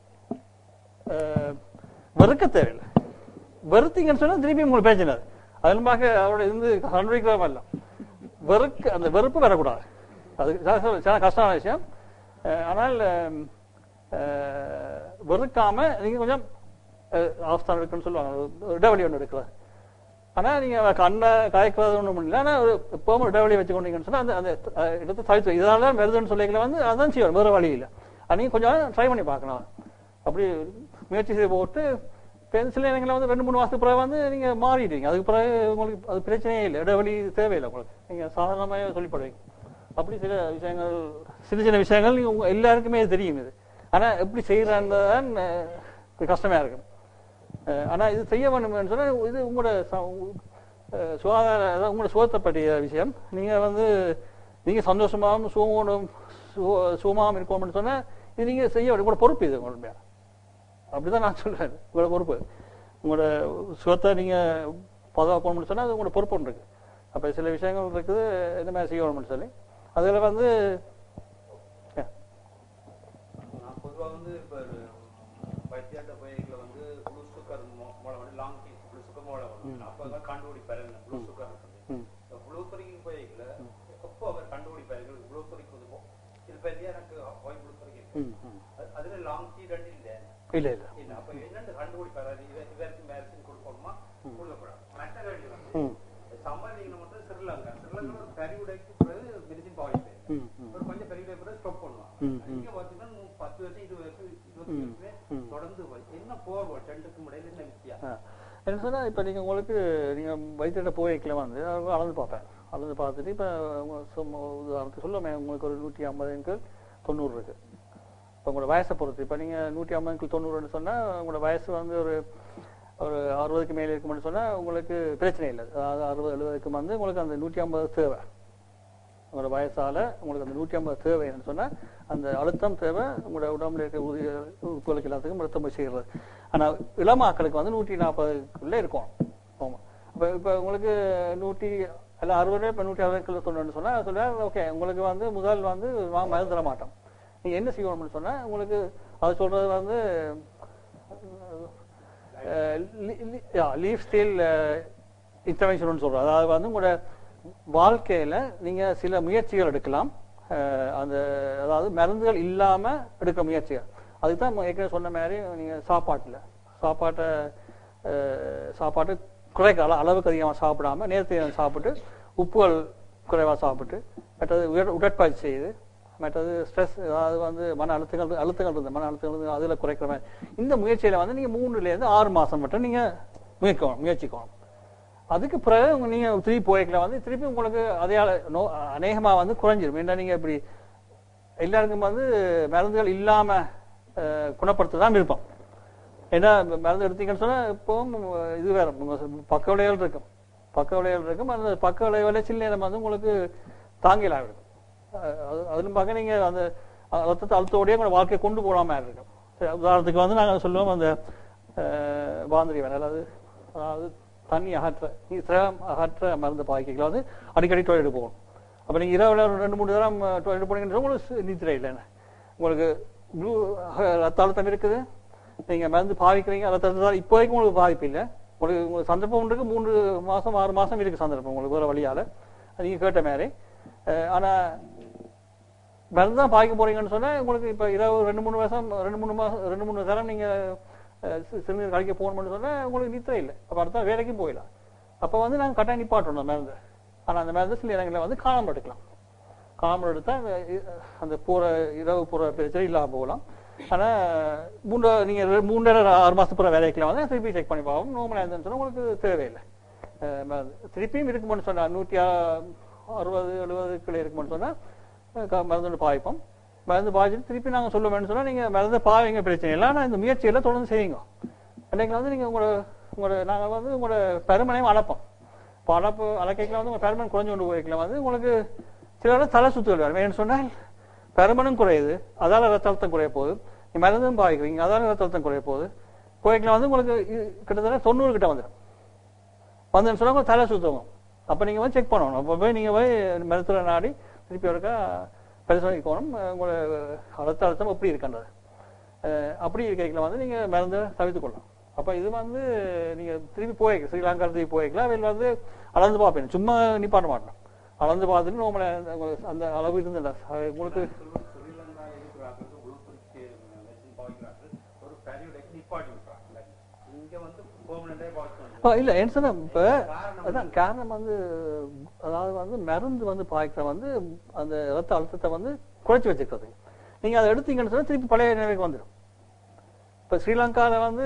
அஹ், வெறுக்க தேவையில்லை வெறுத்தீங்கன்னு சொன்னா திருப்பி உங்களுக்கு பிரச்சனை அது அதன்பாக அவரோட இருந்து அனுபவிக்கிற மாதிரிலாம் வெறுக்க அந்த வெறுப்பு வரக்கூடாது அது சில- சில கஷ்டமான விஷயம் அஹ், ஆனால் அஹ், அஹ், வெறுக்காம நீங்க கொஞ்சம் ஆஸ்தான் இருக்குன்னு சொல்லுவாங்க ஒரு இடைவெளி ஒன்று எடுக்கிறது ஆனா நீங்க கண்ணை காய்க்கிறது ஒண்ணும் இல்லை ஆனா ஒரு எப்பவும் இடைவெளி வச்சுக்கொண்டீங்கன்னு சொன்னா அந்த அந்த அஹ், இடத்தை தவிர்த்து இதனால தான் வருதுன்னு சொல்லிக்கல வந்து அதான் செய்யணும் வேற வழி இல்லை அது நீங்க கொஞ்சம் ட்ரை பண்ணி பார்க்கலாம் அப்படி முயற்சி செய்து போட்டு இப்ப சில நேரங்களில் வந்து ரெண்டு மூணு மாசத்துக்கு பிறகு வந்து நீங்க மாறிடுவீங்க அதுக்கு பிறகு உங்களுக்கு அது பிரச்சனையே இல்லை இடைவெளி தேவையில்லை உங்களுக்கு நீங்க சாதாரணமாகவே சொல்லிப்படுவீங்க அப்படி சில விஷயங்கள் சின்ன சின்ன விஷயங்கள் நீங்க உங்க எல்லாருக்குமே இது தெரியும் இது ஆனா எப்படி செய்யறதான் கஷ்டமா இருக்கும் அஹ் ஆனா இது செய்ய வேண்டும்னு சொன்னா இது உங்களோட ச- உ- அஹ் சுகாதார அதாவது உங்களோட சுகத்தை பற்றிய விஷயம் நீங்க வந்து நீங்க சந்தோஷமாகவும் சுகமும் சு- சுகமாகவும் இருக்கணும்னு சொன்னா இது நீங்க செய்ய வேண்டிய உங்களோட பொறுப்பு இது உங்களோட மேல அப்படிதான் நான் சொல்றேன் உங்களோட பொறுப்பு உங்களோட சுகத்தை நீங்கள் பாதுகாக்கணும்னு சொன்னால் அது உங்களோட பொறுப்பு ஒன்று இருக்கு அப்போ சில விஷயங்கள் இருக்குது இந்த மாதிரி செய்யணும்னு சொல்லி அதில் வந்து yeah. நான் பொதுவா வந்து இப்ப வைத்தியாட்ட போய்களை வந்து ப்ளூ சுகர் மூலம் வந்து லாங் டீ ப்ளூ சுகர் மூலம் வந்து அப்ப தான் கண்டுபிடிப்பாரு ப்ளூ சுகர் ம். ப்ளூ குறிக்கு போய்களை எப்போ அவர் கண்டுபிடிப்பாரு ப்ளூ குறிக்கு வந்து இது பத்தி எனக்கு ஒய் ப்ளூ குறிக்கு ம் ம் அதுல லாங் டீ ரெண்டு இல்ல இல்லை இல்லை இல்ல அப்ப என்னன்னு கண்டுபிடிப்பாரு அது இவ- இவருக்கு மெடிசின் கொடுக்கணுமா கொடுக்கப்படாது மற்ற கேள்வி வந்து ம் சம்பாதிக்கணும் மட்டும் ஸ்ரீலங்கா ஸ்ரீலங்கா ஒரு பெரியவுடைக்கு பிறகு மெடிசின் பாவிப்பேன் ம் ம் ஒரு கொஞ்சம் பெரிய பிறகு ஸ்டாப் ம், பண்ணுவாங்க ம். இங்க பாத்தீங்கன்னா நூ- பத்து வருஷம் இருபது வருஷம் இருபத்தி ம், வருஷமே ம். தொடர்ந்து போய் என்ன போர்வோம் ரெண்டுக்கும் இடையில என்ன வித்தியாசம் ஆ. என்ன சொன்னால் இப்போ நீங்கள் உங்களுக்கு நீங்கள் வைத்தியிட்ட போய்க்கல வந்து அவங்க அளந்து பார்ப்பேன் அளந்து பார்த்துட்டு இப்போ சும்மா உதாரணத்துக்கு சொல்லுமே உங்களுக்கு ஒரு நூற்றி ஐம்பதுக்கு தொண்ணூறு இருக்கு இப்போ உங்களோட வயசை பொறுத்து இப்போ நீங்கள் நூற்றி ஐம்பதுக்கு தொண்ணூறுன்னு சொன்னால் உங்களோட வயசு வந்து ஒரு ஒரு அறுபதுக்கு மேலே இருக்கும்னு சொன்னால் உங்களுக்கு பிரச்சனை இல்லை அதாவது அறுபது எழுபதுக்கு வந்து உங்களுக்கு அந்த நூற்றி ஐம்பது தேவை உங்களோட வயசால உங்களுக்கு அந்த நூற்றி ஐம்பது தேவைன்னு சொன்னால் அந்த அழுத்தம் தேவை உங்களோட உடம்புல இருக்க உறுதி உறுப்புகளுக்கு எல்லாத்துக்கும் அழுத்தம் போய் செய்கிறது ஆனால் இளமாக்களுக்கு வந்து நூற்றி நாற்பதுக்குள்ளே இருக்கும் ஆமாம் இப்போ இப்போ உங்களுக்கு நூற்றி எல்லாம் அறுபது இப்போ நூற்றி அறுபது தொண்ணூறுன்னு சொன்னால் சொல்லுவேன் ஓகே உங்களுக்கு வந்து முதல் வந்து வா- மருந்து தர மாட்டோம் நீங்கள் என்ன செய்யணும்னு சொன்னால் உங்களுக்கு அது சொல்கிறது வந்து லீஃப் ஸ்டைல் இன்டர்வென்ஷன் சொல்றோம் அதாவது வந்து உங்களோட வாழ்க்கையில நீங்க சில முயற்சிகள் எடுக்கலாம் அஹ் அந்த அதாவது மருந்துகள் இல்லாம எடுக்க முயற்சிகள் அதுக்கு தான் ஏற்கனவே சொன்ன மாதிரி நீங்க சாப்பாட்டுல சாப்பாட்டை அஹ், சாப்பாட்டு குறைக்க அள- அளவுக்கு அதிகமாக சாப்பிடாம நேரத்தை சாப்பிட்டு உப்புகள் குறைவா சாப்பிட்டு மற்றது உடற்- உடற்பயிற்சி செய்து மற்றது ஸ்ட்ரெஸ் அதாவது வந்து மன அழுத்தங்கள் அழுத்தங்கள் இருந்து மன அழுத்தங்கள் இருந்து அதுல குறைக்கிற மாதிரி இந்த முயற்சியில வந்து நீங்க மூணுல இருந்து ஆறு மாசம் மட்டும் நீங்க முயற்சிக்கணும் முயற்சிக்கணும் அதுக்கு பிறகு உங்க நீங்க திருப்பி போய்க்கலாம் வந்து திருப்பி உங்களுக்கு அதே அள- நோ அநேகமா வந்து குறைஞ்சிரும் ஏன்னா நீங்க இப்படி எல்லாருக்கும் வந்து மருந்துகள் இல்லாம அஹ், குணப்படுத்த தான் விருப்பம் ஏன்னா மருந்து எடுத்தீங்கன்னு சொன்னா இப்போவும் இது வேற உங்க பக்க விளைவுகள் இருக்கும் பக்க விளைவுகள் இருக்கும் அந்த பக்க விளைவுகளே சில நேரம் வந்து உங்களுக்கு தாங்கிலாம் இருக்கும் அஹ் அது அதிலும் பார்க்க நீங்க அந்த ரத்தத்தை அழுத்தோடய உங்களோட வாழ்க்கையை கொண்டு போகாம மாதிரி இருக்கும் சரி, உதாரணத்துக்கு வந்து நாங்க சொல்லுவோம் அந்த அஹ், வாந்திரி வேலை அதாவது அதாவது தண்ணி அகற்ற நீ சிரமம் அகற்ற மருந்து பாய்க்கிகளை வந்து அடிக்கடி டாய்லெட் போகணும் அப்ப நீங்க இரவுல ஒரு ரெண்டு மூணு தரம் டாய்லெட் போனீங்கன்னு சொன்னா உங்களுக்கு நித்திரை இல்லைன்னு உங்களுக்கு ப்ளூ ரத்த அழுத்தம் இருக்குது நீங்க மருந்து பாவிக்கிறீங்க ரத்த அழுத்தம் இப்போதைக்கு உங்களுக்கு பாதிப்பு இல்லை உங்களுக்கு உங்களுக்கு சந்தர்ப்பம் இருக்கு மூன்று மாசம் ஆறு மாசம் இருக்கு சந்தர்ப்பம் உங்களுக்கு வேற வழியால அது நீங்க கேட்ட மாதிரி அஹ், ஆனா மருந்து தான் பாய்க்க போறீங்கன்னு சொன்னா உங்களுக்கு இப்ப இரவு ரெண்டு மூணு வருஷம் ரெண்டு மூணு மாசம் ரெண்டு மூணு தரம் நீங்க அஹ், சி- சிறுநீர் கழிக்க போகணும்னு சொன்னா உங்களுக்கு நித்திரை இல்லை அப்ப அடுத்த வேலைக்கும் போயிடலாம் அப்ப வந்து நாங்க கட்டாயம் நிப்பாட்டணும் அந்த மருந்து ஆனா அந்த மருந்து சில இடங்களில் வந்து காணாமல் எடுக்கலாம் காணாமல் எடுத்தா அந்த இ- அந்த போற இரவு போற பிரச்சனை இல்லாம போகலாம் ஆனா மூன்று நீங்க ரெ- மூன்றரை ஆறு மாசத்துக்கு போற வேலைக்கெல்லாம் வந்து திருப்பி செக் பண்ணி பார்ப்போம் நோமலா இருந்துன்னு சொன்னா உங்களுக்கு தேவையில்லை அஹ் மருந்து. திருப்பியும் இருக்குமென்னு சொன்னா நூற்றி ஆ- அறுபது எழுபதுக்குள்ள இருக்குமென்னு சொன்னா அஹ் க- மருந்து பாய்ப்போம் மருந்து பாய்ச்சிட்டு திருப்பி நாங்க சொல்லுவோம்னு சொன்னா நீங்க மருந்து பாவீங்க பிரச்சனை இல்லை ஆனா இந்த முயற்சியெல்லாம் தொடர்ந்து செய்யுங்க அன்றைக்கு வந்து நீங்க உங்களோட உங்களோட நாங்க வந்து உங்களோட பெருமனையும் அளப்போம் இப்போ அளப்பு அளக்கைக்குள்ள வந்து உங்க பெருமன் குறைஞ்சு கொண்டு போய்க்கலாம் வந்து உங்களுக்கு சில நேரம் தலை சுத்துகள் வரும் ஏன்னு சொன்னால் பெருமனும் குறையுது அதால ரத்த அழுத்தம் குறைய போகுது நீ மருந்தும் பாய்க்கிறீங்க அதால ரத்த அழுத்தம் குறைய போகுது கோயிக்கலாம் வந்து உங்களுக்கு இ- கிட்டத்தட்ட தொண்ணூறு கிட்ட வந்துடும் வந்துன்னு சொன்னா உங்களுக்கு தலை சுத்தவும் அப்ப நீங்க போய் செக் பண்ணணும் அப்ப போய் நீங்க போய் மருத்துவரை நாடி திருப்பி ஒருக்கா பரிசோதிக்கணும் அஹ் உங்களோட ரத்த அழுத்தம் எப்படி இருக்கின்றது அஹ் அப்படி இருக்கைகளை வந்து நீங்க மருந்து தவிர்த்து கொள்ளலாம் அப்ப இது வந்து நீங்க திருப்பி போய்க்க ஸ்ரீலங்கா திருப்பி போய்க்கலாம் அதில் வந்து அளந்து பார்ப்பேன் சும்மா நிப்பாட்ட மாட்டோம் அளந்து பார்த்துட்டு நம்மள அந்த அளவு இருந்துடா உங்களுக்கு ஸ்ரீலங்காவில் இருக்கிறார்கள் உள்குறிக்கு மெடிசின் பாவிக்கிறார்கள் ஒரு பெரியவுடைக்கு நிப்பாட்டி விட்டுறாங்க இங்க வந்து பெர்மனண்டே பாவிக்கணும் ஆ, இல்ல என்ன சொன்னா இப்ப அதான் காரணம் வந்து அதாவது வந்து மருந்து வந்து பாய்க்கிற வந்து அந்த ரத்த அழுத்தத்தை வந்து குறைச்சி வச்சுக்கிறது நீங்க அதை எடுத்தீங்கன்னு சொன்னா திருப்பி பழைய நிலைக்கு வந்துடும் இப்ப ஸ்ரீலங்கால வந்து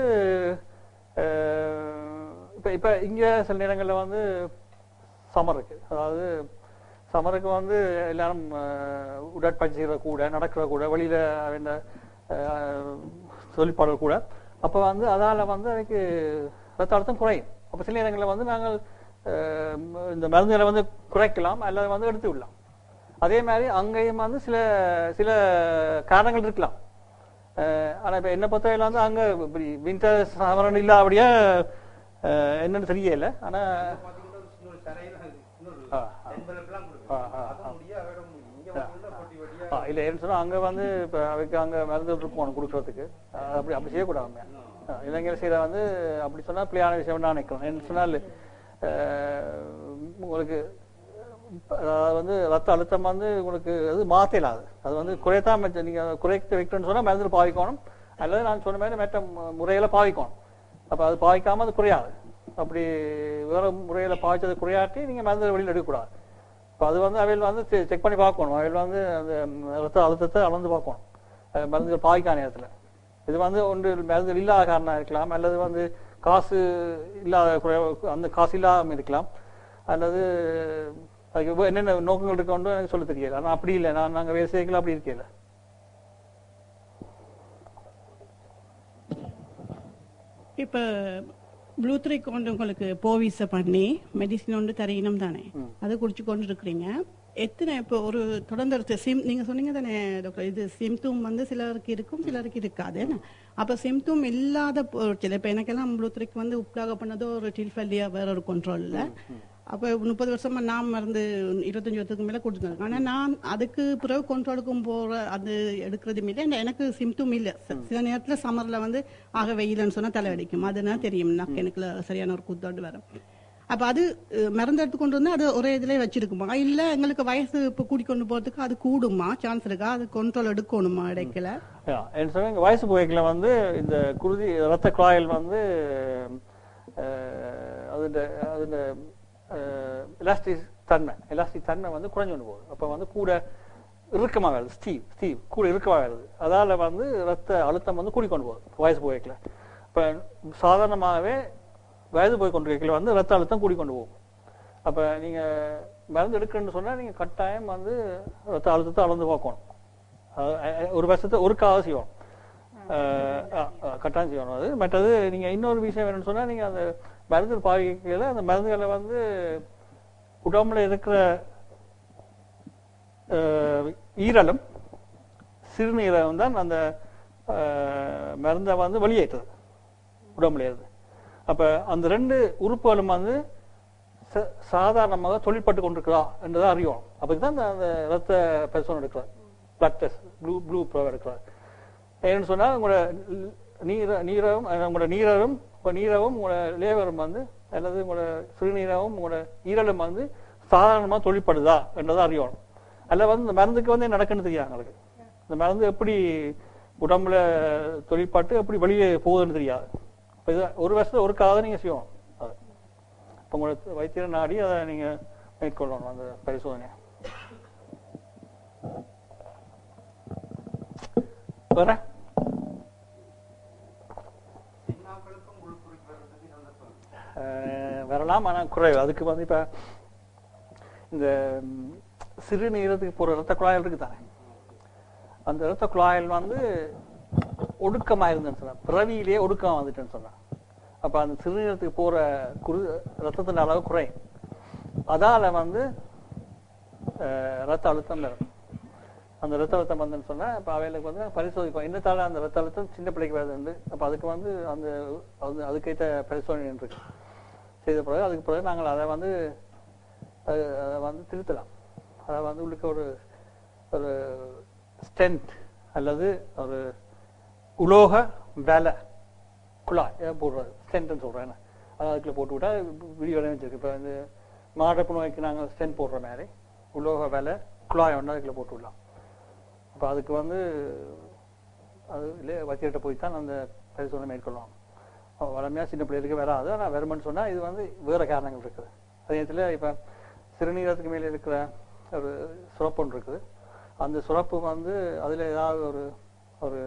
அஹ், இப்ப இப்ப இங்க சில நேரங்கள்ல வந்து சமர் இருக்கு அதாவது சமருக்கு வந்து எல்லாரும் அஹ், உடற்பயிற்சி செய்யற கூட நடக்கிற கூட வெளியில இந்த தொழிற்பாடல் கூட அப்ப வந்து அதால வந்து அதுக்கு ரத்த அழுத்தம் குறையும் அப்ப சில நேரங்களில் வந்து நாங்கள் அஹ், இந்த மருந்துகளை வந்து குறைக்கலாம் அல்லது வந்து எடுத்து விடலாம் அதே மாதிரி அங்கேயும் வந்து சில சில காரணங்கள் இருக்கலாம் அஹ், ஆனா இப்ப என்ன பொறுத்தவரையில வந்து அங்க இப்படி வின்டர் சமரன் இல்லாபடியா அஹ், என்னன்னு தெரியல ஆனா பாத்தீங்கன்னா ஒரு சின்ன ஒரு தரையில இன்னொரு ஆ, ஆ. envelope எல்லாம் ஆ, கொடுக்குறாங்க. ஆ, அது முடிய அதோட முடியும். இங்க பாத்தீங்கன்னா பொட்டி பொட்டியா ஆ, இல்ல ஏன்னு சொன்னா அங்க வந்து இப்ப அவைக்கு அங்க மருந்து இருக்கணும் கொடுக்கறதுக்கு அஹ், அப்படி அப்படி செய்யக்கூடாது இளைஞர் செய்யற வந்து அப்படி சொன்னா பிள்ளையான விஷயம் நான் நினைக்கிறோம் என்ன சொன்னால் அஹ், உங்களுக்கு அதாவது வந்து ரத்த அழுத்தம் வந்து உங்களுக்கு அது மாத்தலாது அது வந்து குறையத்தான் மச்ச- நீங்க குறைத்து வைக்கணும்னு சொன்னா மருந்து பாவிக்கணும் அல்லது நான் சொன்ன மாதிரி மற்ற மு- முறையில பாவிக்கணும் அப்ப அது பாவிக்காம அது குறையாது அப்படி வேற முறையில பாவிச்சது குறையாட்டி நீங்க மருந்து வெளியில் எடுக்கக்கூடாது இப்போ அது வந்து அவையில் வந்து செக் பண்ணி பார்க்கணும் அவையில் வந்து அந்த ம், ரத்த அழுத்தத்தை அளந்து பார்க்கணும் அஹ் மருந்துகள் பாவிக்கான நேரத்தில் இது வந்து ஒன்று மருந்துகள் இல்லாத காரணம் இருக்கலாம் அல்லது வந்து காசு இல்லாத குறை அந்த காசு இல்லாமல் இருக்கலாம் அல்லது அதுக்கு இப்ப என்னென்ன நோக்கங்கள் இருக்கோன்னு எனக்கு சொல்ல தெரியல ஆனால் அப்படி இல்லை நான் நாங்கள் வேறு செய்திகள் அப்படி இருக்கல இப்போ ப்ளூத்ரிக் கொண்டு உங்களுக்கு போவிச பண்ணி மெடிசின் ஒன்று தரையினம் தானே அதை குடிச்சு கொண்டு இருக்கிறீங்க எத்தனை இப்போ ஒரு தொடர்ந்து ஒரு சிம் நீங்க சொன்னீங்க தானே டாக்டர் இது சிம்தும் வந்து சிலருக்கு இருக்கும் சிலருக்கு இருக்காது என்ன அப்போ சிம்தும் இல்லாத பொ- சில இப்போ எனக்கெல்லாம் ப்ளூத்ரிக் வந்து உப்ளாக பண்ணதோ ஒரு டில்ஃபல்லியா வேற ஒரு கண்ட்ரோல்ல அப்போ முப்பது வருஷமா நான் மருந்து இருபத்தஞ்சு வருஷத்துக்கு மேல கொடுத்துருக்கேன் ஆனா நான் அதுக்கு பிறகு கண்ட்ரோலுக்கும் போற அது எடுக்கிறதும் இல்லை இந்த எனக்கு சிம்டும் இல்லை ச- சில நேரத்துல சம்மர்ல வந்து ஆக வெயில்னு சொன்னா தலை அடிக்கும் அதுனா தெரியும் நான் எனக்கு சரியான ஒரு கூத்தாண்டு வரும் அப்ப அது அஹ், மருந்து எடுத்து கொண்டு வந்து அது ஒரே இதுல வச்சிருக்குமா இல்ல எங்களுக்கு வயசு இப்ப கூடி கொண்டு போறதுக்கு அது கூடுமா சான்ஸ் இருக்கா அது கண்ட்ரோல் எடுக்கணுமா இடைக்கல யா, என்ன சொல்லுங்க வயசு போய்க்கல வந்து இந்த குருதி ரத்த குழாயில் வந்து அஹ், அதுல அதுல எலாஸ்டிக் தன்மை எலாஸ்டிக் தன்மை வந்து குறைஞ்சு கொண்டு போகுது அப்ப வந்து கூட இறுக்கமாக வருது ஸ்டீவ் ஸ்டீவ் கூட இறுக்கமாக வருது அதால வந்து ரத்த அழுத்தம் வந்து கூடிக்கொண்டு போகுது வயசு போய்க்கல இப்ப சாதாரணமாகவே வயது போய் கொண்டிருக்கல வந்து ரத்த அழுத்தம் கூடிக்கொண்டு போகும் அப்ப நீங்க மருந்து எடுக்கணும்னு சொன்னா நீங்க கட்டாயம் வந்து ரத்த அழுத்தத்தை அளந்து பார்க்கணும் அஹ் அஹ் ஒரு வருஷத்தை ஒரு காவது செய்வோம் அஹ் அஹ் அஹ் கட்டாயம் செய்யணும் அது மற்றது நீங்க இன்னொரு விஷயம் என்னன்னு சொன்னா நீங்க அந்த மருந்து பாவிக்கையில அந்த மருந்துகளை வந்து உடம்புல இருக்கிற அஹ், ஈரலும் சிறுநீரகம் தான் அந்த அஹ், மருந்தை வந்து வெளியேற்றுது உடம்புல இருந்து அப்ப அந்த ரெண்டு உறுப்புகளும் வந்து ச- சாதாரணமாக தொழிற்பட்டு கொண்டிருக்கிறா என்றதை அறியணும் அப்பதான் அந்த அந்த ரத்த பரிசோதனை எடுக்கிறார் பிளட் டெஸ்ட் ப்ளூ ப்ளூ ப்ரோ எடுக்கிறார் ஏன்னு சொன்னா உங்களோட நீர நீரவும் அஹ், உங்களோட நீரரும் உங்க நீரவும் உங்களோட லேவரும் வந்து அல்லது உங்களோட சிறுநீரவும் உங்களோட ஈரலும் வந்து சாதாரணமாக தொழிற்படுதா என்றதை அறியணும் அல்ல வந்து இந்த மருந்துக்கு வந்து என்ன நடக்குன்னு தெரியாது எங்களுக்கு இந்த மருந்து எப்படி உடம்புல தொழிற்பட்டு எப்படி வெளியே போகுதுன்னு தெரியாது இப்ப இது ஒரு வருஷத்துல ஒரு காதை நீங்க செய்யணும் அது இப்போ உங்களோட வைத்தியரை நாடி அதை நீங்க மேற்கொள்ளணும் அந்த பரிசோதனை வேற சின்னாக்களுக்கும் உள்குறிப்பு வர்றதுக்கு சந்தர்ப்பம் இருக்கு. அஹ் வரலாம் ஆனா குறைவு அதுக்கு வந்து இப்ப இந்த ம், சிறுநீரத்துக்கு போற ரத்த குழாயில் இருக்கு தானே அந்த ரத்த குழாயில் வந்து ஒடுக்கமா இருந்தேன்னு சொன்னா பிறவியிலேயே ஒடுக்கம் வந்துட்டேன்னு சொன்னா அப்ப அந்த சிறுநீரத்துக்கு போற குரு ரத்தத்தின் அளவு குறையும் அதால வந்து அஹ், ரத்த அழுத்தம் வரும் அந்த ரத்த அழுத்தம் வந்துன்னு சொன்னா இப்ப அவைகளுக்கு வந்து பரிசோதிப்போம் என்னத்தால அந்த ரத்த அழுத்தம் சின்ன பிள்ளைக்கு வருது அப்ப அதுக்கு வந்து அந்த அது அதுக்கேற்ற பரிசோதனை இருக்கு செய்த பிறகு அதுக்கு பிறகு நாங்கள் அதை வந்து அது- அதை வந்து திருத்தலாம் அதை வந்து உள்ளுக்கு ஒரு ஒரு ஸ்டென்ட் அல்லது ஒரு உலோக வேலை குழாய் ஏன் போடுறது ஸ்டென்ட்னு சொல்றேன் அது அதுக்குள்ள போட்டு விட்டா வீடியோ வச்சிருக்கு இப்போ இந்த மாரடைப்பு நோய்க்கு நாங்கள் ஸ்டென்ட் போடுற மாதிரி உலோக வேலை குழாய் ஒன்று அதுக்குள்ள போட்டு விடலாம் அப்போ அதுக்கு வந்து அது இல்லை வச்சிட்ட போய் தான் அந்த பரிசோதனை மேற்கொள்ளலாம் வளமையாக சின்ன பிள்ளைகளுக்கு வராது ஆனால் வருமென்னு சொன்னால் இது வந்து வேறு காரணங்கள் இருக்குது அதே நேரத்தில் இப்போ சிறுநீரகத்துக்கு மேலே இருக்கிற ஒரு சுரப்பு ஒன்று இருக்குது அந்த சுரப்பு வந்து அதில் ஏதாவது ஒரு ஒரு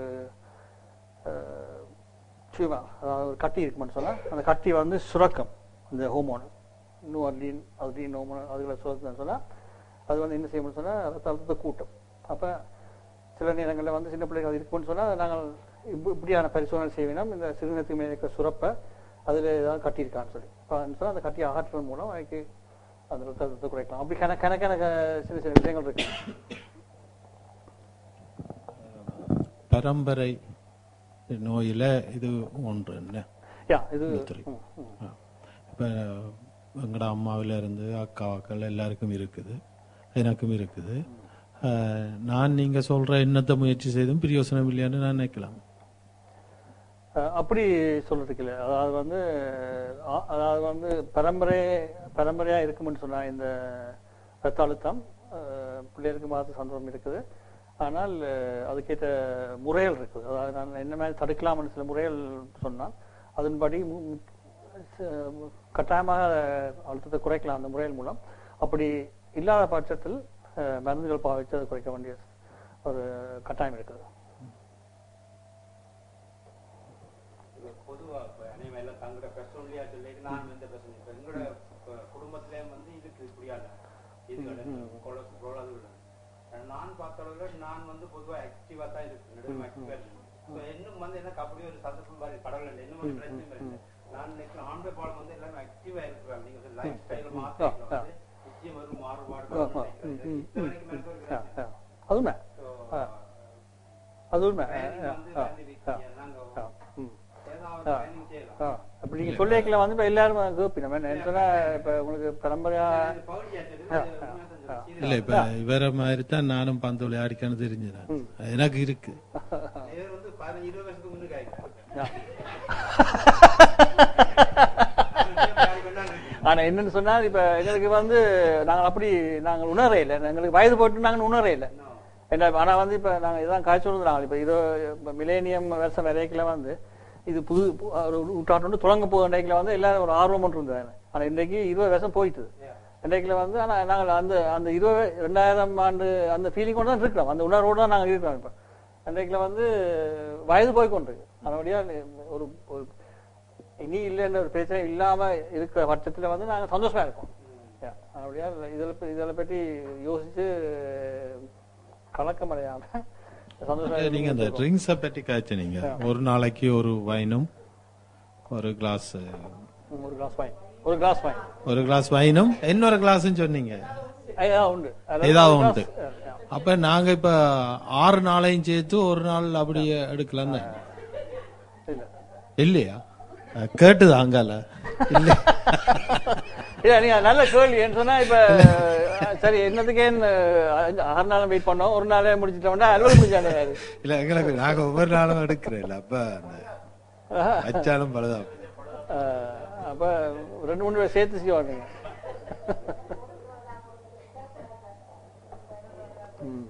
டியூமர் அதாவது ஒரு கட்டி இருக்குமென்னு சொன்னால் அந்த கட்டி வந்து சுரக்கும் அந்த ஹோமோன் இன்னும் அட்லின் அட்லின் ஹோமோன் அதுகளை சுரக்குன்னு சொன்னால் அது வந்து என்ன செய்யணும்னு சொன்னால் ரத்த அழுத்தத்தை கூட்டும் அப்போ சில நேரங்களில் வந்து சின்ன பிள்ளைகள் அது இருக்குன்னு சொன்னால் நாங்கள் இப்ப- இப்படியான பரிசோதனை செய்ய வேணும் இந்த சிறுநீரத்துக்கு மேலே இருக்கிற சுரப்பை அதில் ஏதாவது கட்டியிருக்கான்னு சொல்லி இப்போ சொன்னால் அந்த கட்டியை அகற்றுவதன் மூலம் அதுக்கு அந்த ரத்த அழுத்தத்தை குறைக்கலாம் அப்படி கண கணக்கான க- சின்ன சின்ன விஷயங்கள் இருக்கு பரம்பரை நோயில இது ஒன்று என்ன யா இது Bluetooth. இப்போ எங்களோட அம்மாவில இருந்து அக்காக்கள் எல்லாருக்கும் இருக்குது எனக்கும் இருக்குது அஹ், நான் நீங்க சொல்ற என்னத்தை முயற்சி செய்தும் பிரயோசனம் இல்லையான்னு நான் நினைக்கலாம் அஹ் அப்படி சொல்றதுக்கு இல்லை அதாவது வந்து அஹ் அதாவது வந்து பரம்பரை பரம்பரையா இருக்கும்னு சொன்னா இந்த ரத்த அழுத்தம் அஹ் பிள்ளைகளுக்கு மாற்ற சந்தர்ப்பம் இருக்குது ஆனால் அஹ் அதுக்கேற்ற முறைகள் இருக்குது அதாவது நான் என்ன மாதிரி தடுக்கலாம்னு சில முறைகள் சொன்னால் அதன்படி மு- மு- ச- கட்டாயமாக அழுத்தத்தை குறைக்கலாம் அந்த முறைகள் மூலம் அப்படி இல்லாத பட்சத்தில் அஹ் மருந்துகள் பாவித்து அதை குறைக்க வேண்டிய ஒரு கட்டாயம் இருக்குது பொதுவா இப்ப அனைவரும் எல்லாம் தங்களோட பிரச்சனையா சொல்லி நான் இந்த பிரச்சனை இப்ப எங்களோட கு- குடும்பத்திலே வந்து இதுக்கு இப்படியான இதுகள் கொலஸ்ட்ரால் அது இல்லை. நான் பார்த்த அளவுல நான் வந்து பொதுவா ஆக்டிவா தான் இருக்கு நடுவில் ஆக்டிவா இருக்கு So, இன்னும் வந்து எனக்கு அப்படி ஒரு சந்தர்ப்பம் மாதிரி கடவுள் இல்லை இன்னும் ஒரு பிரச்சனை இல்லை நான் நினைக்கிறேன் ஆண்மை பாலம் வந்து எல்லாமே ஆக்டிவா இருக்கிறாங்க நீங்க லைஃப் ஸ்டைல மாத்திக்கலாம் வந்து நிச்சயம் ஒரு மாறுபாடு ஆ, ஆ, ம், ம், ம், ம். ஆ, ஆ. அது உண்மை ஆ. அது உண்மை ஆ, ஆ, ஆ, ஆ, ஆ, ம். ஏதாவது training செய்யலாம் ஆ. அப்படி நீங்க சொல்லிக்கல வந்து இப்ப எல்லாரும் கேப்பி நம்ம என்ன சொன்னா இப்ப உங்களுக்கு பரம்பரையா ஆ, ஆ, ஆ. இல்ல இப்ப இவர மாதிரி தான் நானும் பந்து விளையாடிக்கன்னு தெரிஞ்சுறேன் எனக்கு இருக்கு இவர் வந்து பதினஞ்சு இருபது வருஷத்துக்கு முன்னுக்கு ஆயிடுச்சு ஆனா என்னன்னு சொன்னா இப்ப எங்களுக்கு வந்து நாங்க அப்படி நாங்க உணர இல்லை எங்களுக்கு வயது போட்டு நாங்க உணர இல்லை என்ன ஆனா வந்து இப்ப நாங்க இதான் காய்ச்சல் வந்து நாங்க இப்ப இதோ மிலேனியம் வருஷம் வரைக்குல வந்து இது புது பு- ஒரு ஊட்டாட்டம் வந்து தொடங்க போகிற இன்றைக்குல வந்து எல்லாரும் ஒரு ஆர்வம் மட்டும் இருந்தது ஆனா இன்றைக்கு இருபது வருஷம் போயிட்டு இன்றைக்குல வந்து ஆனா நாங்கள் அந்த அந்த இருபது ரெண்டாயிரம் ஆண்டு அந்த ஃபீலிங் தான் இருக்கிறோம் அந்த உணர்வோடு தான் நாங்கள் இருக்கிறோம் இப்ப இன்றைக்குல வந்து வயது போய் கொண்டிருக்கு அதனுடைய ஒரு ஒரு இனி இல்லைன்ற ஒரு பிரச்சனை இல்லாம இருக்கிற பட்சத்துல வந்து நாங்க சந்தோஷமா இருக்கோம் Yeah. அப்படியா இதில் இதில் பற்றி யோசிச்சு கலக்கம் அடையாம சந்தோஷமா நீங்க அந்த இருக்கோம். ட்ரிங்க்ஸை பற்றி காய்ச்சினீங்க ஒரு நாளைக்கு ஒரு வைனும் ஒரு கிளாஸ் ம், ஒரு கிளாஸ் வாங்கி ஒரு கிளாஸ் வாங்கி ஒரு கிளாஸ் வைனும் இன்னொரு கிளாஸ்ன்னு சொன்னீங்க ஏதாவது உண்டு அதாவது ஏதாவது ஒரு உண்டு glass, yeah, அப்ப நாங்க இப்ப ஆறு நாளையும் சேர்த்து ஒரு நாள் அப்படியே எடுக்கலாம் yeah. இல்ல இல்லையா அஹ் கேட்டுது அங்கால இல்ல இல்ல நீங்க நல்ல கேள்வி ஏன்னு சொன்னா இப்ப அஹ், சரி என்னதுக்கே ஆறு நாள் வெயிட் பண்ணோம் ஒரு நாளே முடிச்சிட்டோம்னா அலுவலகம் முடிஞ்சாங்க இல்ல எங்களுக்கு நாங்க ஒவ்வொரு நாளும் எடுக்கிறேன் அப்ப அந்த வச்சாலும் பழுதா அப்ப ரெண்டு மூணு பேர் சேர்த்து செய்வாங்க ம்.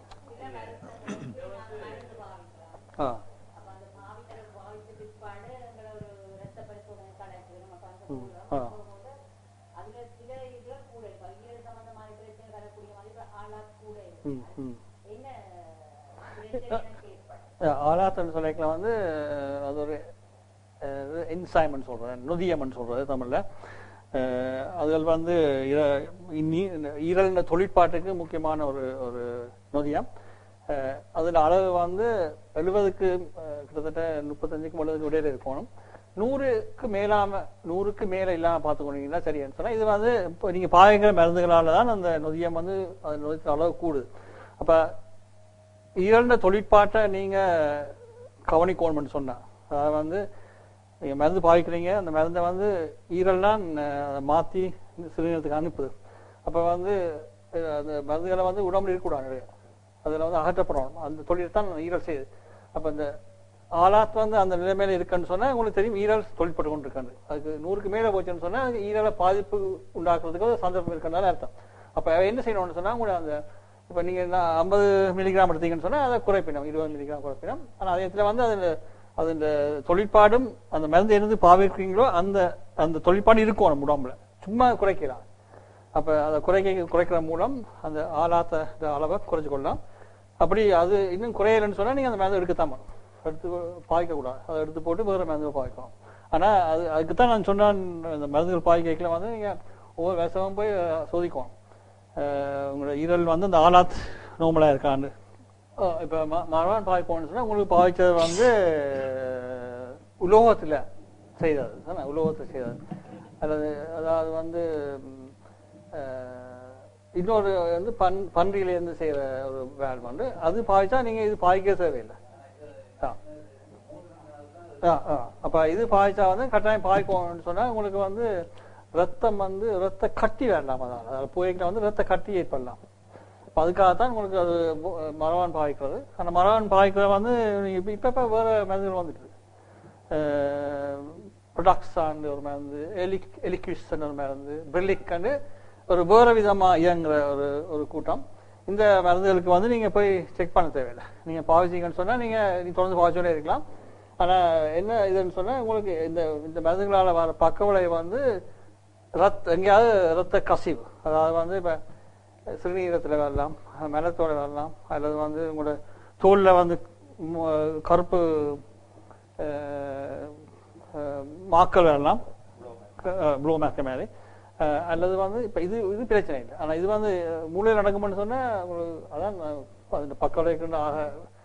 ஆ ம், ஆ ம், ம். ஆலாத்தன் சொல்லிக்கலாம் வந்து அஹ், அது ஒரு என்சைமன் சொல்றது நொதியமன் சொல்றது தமிழ்ல அஹ், அதுகள் வந்து இர- நீ- ஈரல் தொழிற்பாட்டுக்கு முக்கியமான ஒரு ஒரு நொதியம் அஹ், அதுல அளவு வந்து எழுபதுக்கு கிட்டத்தட்ட முப்பத்தஞ்சுக்கு எழுபதுக்கு இடையில இருக்கணும் நூறுக்கு மேலாம நூறுக்கு மேல இல்லாம பார்த்துக்கொண்டீங்கன்னா சரியான்னு சொன்னா இது வந்து இப்போ நீங்க பாய்க்கிற மருந்துகளால தான் அந்த நொதியம் வந்து அது நொதித்த அளவு கூடுது அப்ப ஈரண்ட தொழிற்பாட்டை நீங்க கவனிக்கணும்னு சொன்னா அதாவது வந்து நீங்க மருந்து பாவிக்கிறீங்க அந்த மருந்தை வந்து ஈரல்லாம் அதை மாத்தி சிறுநீரத்துக்கு அனுப்புது அப்ப வந்து அஹ், அந்த மருந்துகளை வந்து உடம்புல இருக்கக்கூடாது நிறைய அதுல வந்து அகற்றப்படணும் அந்த தொழில் தான் ஈரல் செய்யுது அப்ப இந்த ஆளாத் வந்து அந்த நிலைமையில இருக்குன்னு சொன்னா உங்களுக்கு தெரியும் ஈரல் தொழிற்பட்டு கொண்டு இருக்காது அதுக்கு நூறுக்கு மேல போச்சுன்னு சொன்னா அதுக்கு ஈரலை பாதிப்பு உண்டாக்குறதுக்கு ஒரு சந்தர்ப்பம் இருக்குன்னு அர்த்தம் அப்ப என்ன செய்யணும்னு சொன்னா உங்களை அந்த இப்ப நீங்க ஐம்பது மில்லிகிராம் எடுத்தீங்கன்னு சொன்னா அதை குறைப்பினோம் இருபது மில்லிகிராம் குறைப்பினோம் ஆனா அதே இடத்துல வந்து அதுல அது இந்த தொழிற்பாடும் அந்த மருந்து எருந்து பாவிக்கிறீங்களோ அந்த அந்த தொழிற்பாடு இருக்கும் நம்ம உடம்புல சும்மா குறைக்கலாம் அப்ப அதை குறைக்க குறைக்கிற மூலம் அந்த ஆளாத்த அளவை குறைச்சு கொள்ளலாம் அப்படி அது இன்னும் குறையலைன்னு சொன்னா நீங்க அந்த மருந்து எடுக்கத்தான் வேணும். எடுத்து பாய்க்க கூடாது அதை எடுத்து போட்டு வேற மருந்து பாய்க்கணும் ஆனா அது அதுக்கு தான் நான் சொன்னேன் இந்த மருந்துகள் பாய்க்கல வந்து நீங்க ஒவ்வொரு விஷமும் போய் அஹ், சோதிக்கணும் அஹ், உங்களோட ஈரல் வந்து அந்த ஆளாத் நோமலா இருக்கான்னு அஹ், இப்ப ம- மரவான் பாய்ப்போம்னு சொன்னா உங்களுக்கு பாய்ச்சது வந்து அஹ், உலோகத்துல செய்தது தானே உலோகத்தை செய்தது அல்லது அதாவது வந்து ம், அஹ், இன்னொரு வந்து பன் பன்றியில இருந்து செய்யற ஒரு வேல் வந்து அது பாய்ச்சா நீங்க இது பாய்க்க தேவையில்லை ஆ. சொல்லுங்க ஆ, ஆ. அப்ப இது பாய்ச்சா வந்து கட்டாயம் பாய்க்கணும்னு சொன்னா உங்களுக்கு வந்து ரத்தம் வந்து ரத்த கட்டி வேண்டாம் அதான் அதாவது போய்க்கிட்ட வந்து ரத்த கட்டி ஏற்படலாம் அப்ப அதுக்காகத்தான் உங்களுக்கு அது பு- மரவான் பாய்க்கிறது அந்த மரவான் பாய்க்கிறது வந்து நீங்க இப்ப இப்ப இப்ப வேற மருந்துகள் வந்துட்டு ப்ரொடக்ஸான் ஒரு மருந்து எலிக் எலிக்விஸ் ஒரு மருந்து பிரிலிக் ஒரு வேற விதமா இயங்குற ஒரு ஒரு கூட்டம் இந்த மருந்துகளுக்கு வந்து நீங்க போய் செக் பண்ண தேவையில்லை நீங்க பாவிச்சீங்கன்னு சொன்னா நீங்க நீ தொடர்ந்து பாவிச்சோடே இருக்கலாம் ஆனா என்ன இதுன்னு சொன்னா உங்களுக்கு இந்த இந்த மருந்துகளால வர பக்கவிளை வந்து ரத்த எங்கேயாவது ரத்த கசிவு அதாவது வந்து இப்ப சிறுநீரத்துல வரலாம் மலத்தோட வரலாம் அல்லது வந்து உங்களோட தோல்ல வந்து ம- கருப்பு அஹ், அஹ், மாக்கள் வரலாம் ப்ளூ மேக்க மாதிரி அஹ், அல்லது வந்து இப்ப இது இது பிரச்சனை இல்லை ஆனா இது வந்து மூளையில் நடக்கும்னு சொன்னா உங்களுக்கு அதான் அந்த பக்கம் ஆக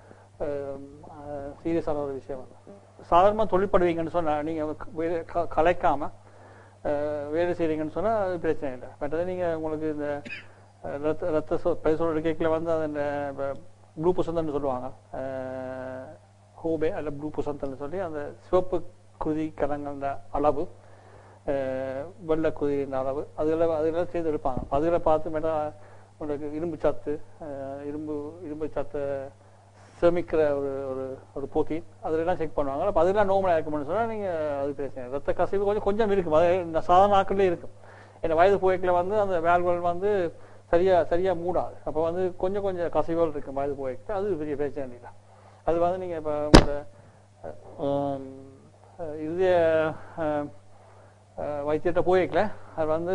சீரியஸான ஒரு விஷயம் வந்து சாதாரணமா தொழிற்படுவீங்கன்னு சொன்னா நீங்க வேலை க- கலைக்காம அஹ், வேலை செய்றீங்கன்னு சொன்னா அது பிரச்சனை இல்லை மற்றது நீங்க உங்களுக்கு இந்த அஹ், ரத்த ரத்த சொ- பரிசோதனை கேட்கல வந்து அந்த ப்ளூ புசந்தன்னு சொல்லுவாங்க அஹ், ஹோபே அல்ல ப்ளூ புசந்தன்னு சொல்லி அந்த சிவப்பு குருதி கலங்கள அளவு அஹ், வெள்ளை குருதியின் அளவு அதுல அதெல்லாம் சேர்ந்து எடுப்பாங்க அதுல பார்த்து மேட்டா உங்களுக்கு இரும்பு சத்து அஹ், இரும்பு இரும்பு சத்தை சேமிக்கிற ஒரு ஒரு ஒரு போட்டி அதெல்லாம் செக் பண்ணுவாங்க அப்ப அதெல்லாம் நோமலா இருக்கும்னு சொன்னா நீங்க அது பிரச்சனை இல்லை. ரத்த கசிவு கொஞ்சம் கொஞ்சம் இருக்கும் அது இந்த சாதாரண நாட்கள்லயே இருக்கும் இந்த வயது போய்க்குள்ள வந்து அந்த வேல்கள் வந்து சரியா சரியா மூடாது அப்ப வந்து கொஞ்சம் கொஞ்சம் கசிவுகள் இருக்கும் வயது போய்க்கு அது பெரிய பிரச்சனை இல்லை அது வந்து நீங்க இப்ப உங்களோட ஆம், இதய ஆம், அஹ், வைத்தியத்தை போய்க்கல அது வந்து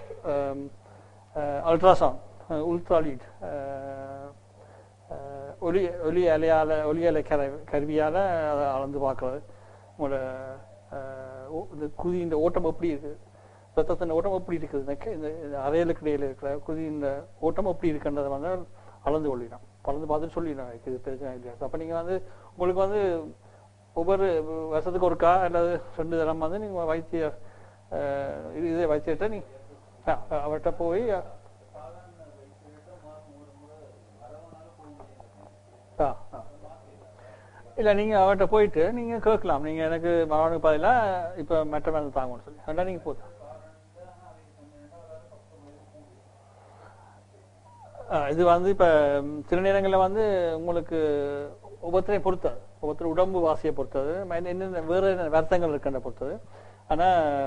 அல்ட்ராசவுண்ட் உல்ட்ராலீட் ஒலி ஒலி அலையால ஒலி அலை கரை கருவியால அதை அளந்து பார்க்கறது உங்களோட அஹ், ஓ- இந்த குதி இந்த ஓட்டம் எப்படி இருக்கு ரத்தத்தின் ஓட்டம் எப்படி இருக்குது இந்த க- இந்த இந்த அறையலுக்கு இடையில இருக்கிற குதியின் ஓட்டம் எப்படி இருக்குன்றதை வந்து அளந்து கொள்ளிடலாம் அளந்து பார்த்துட்டு சொல்லிடலாம் இது பிரச்சனை இல்லையா அப்ப நீங்க வந்து உங்களுக்கு வந்து ஒவ்வொரு வருஷத்துக்கு ஒருக்கா அல்லது ரெண்டு தரம் வந்து நீங்க வைத்திய அஹ், இது இதே வைத்தியத்தை நீ ஆ, அவர்கிட்ட போய் ஆ, ஆ. இல்ல நீங்க அவர்கிட்ட போயிட்டு நீங்க கேட்கலாம் நீங்க எனக்கு மகனுக்கு பதிலா இப்ப மெட்ட மருந்து தாங்கன்னு சொல்லி அதனால நீங்க போதும் இது வந்து இப்ப ம், சில நேரங்கள்ல வந்து உங்களுக்கு ஒவ்வொருத்தரையும் பொறுத்தது ஒவ்வொருத்தர் உடம்பு வாசியை பொறுத்தது ம- என்னென்ன வேற என்ன வருத்தங்கள் இருக்குன்ற பொறுத்தது ஆனா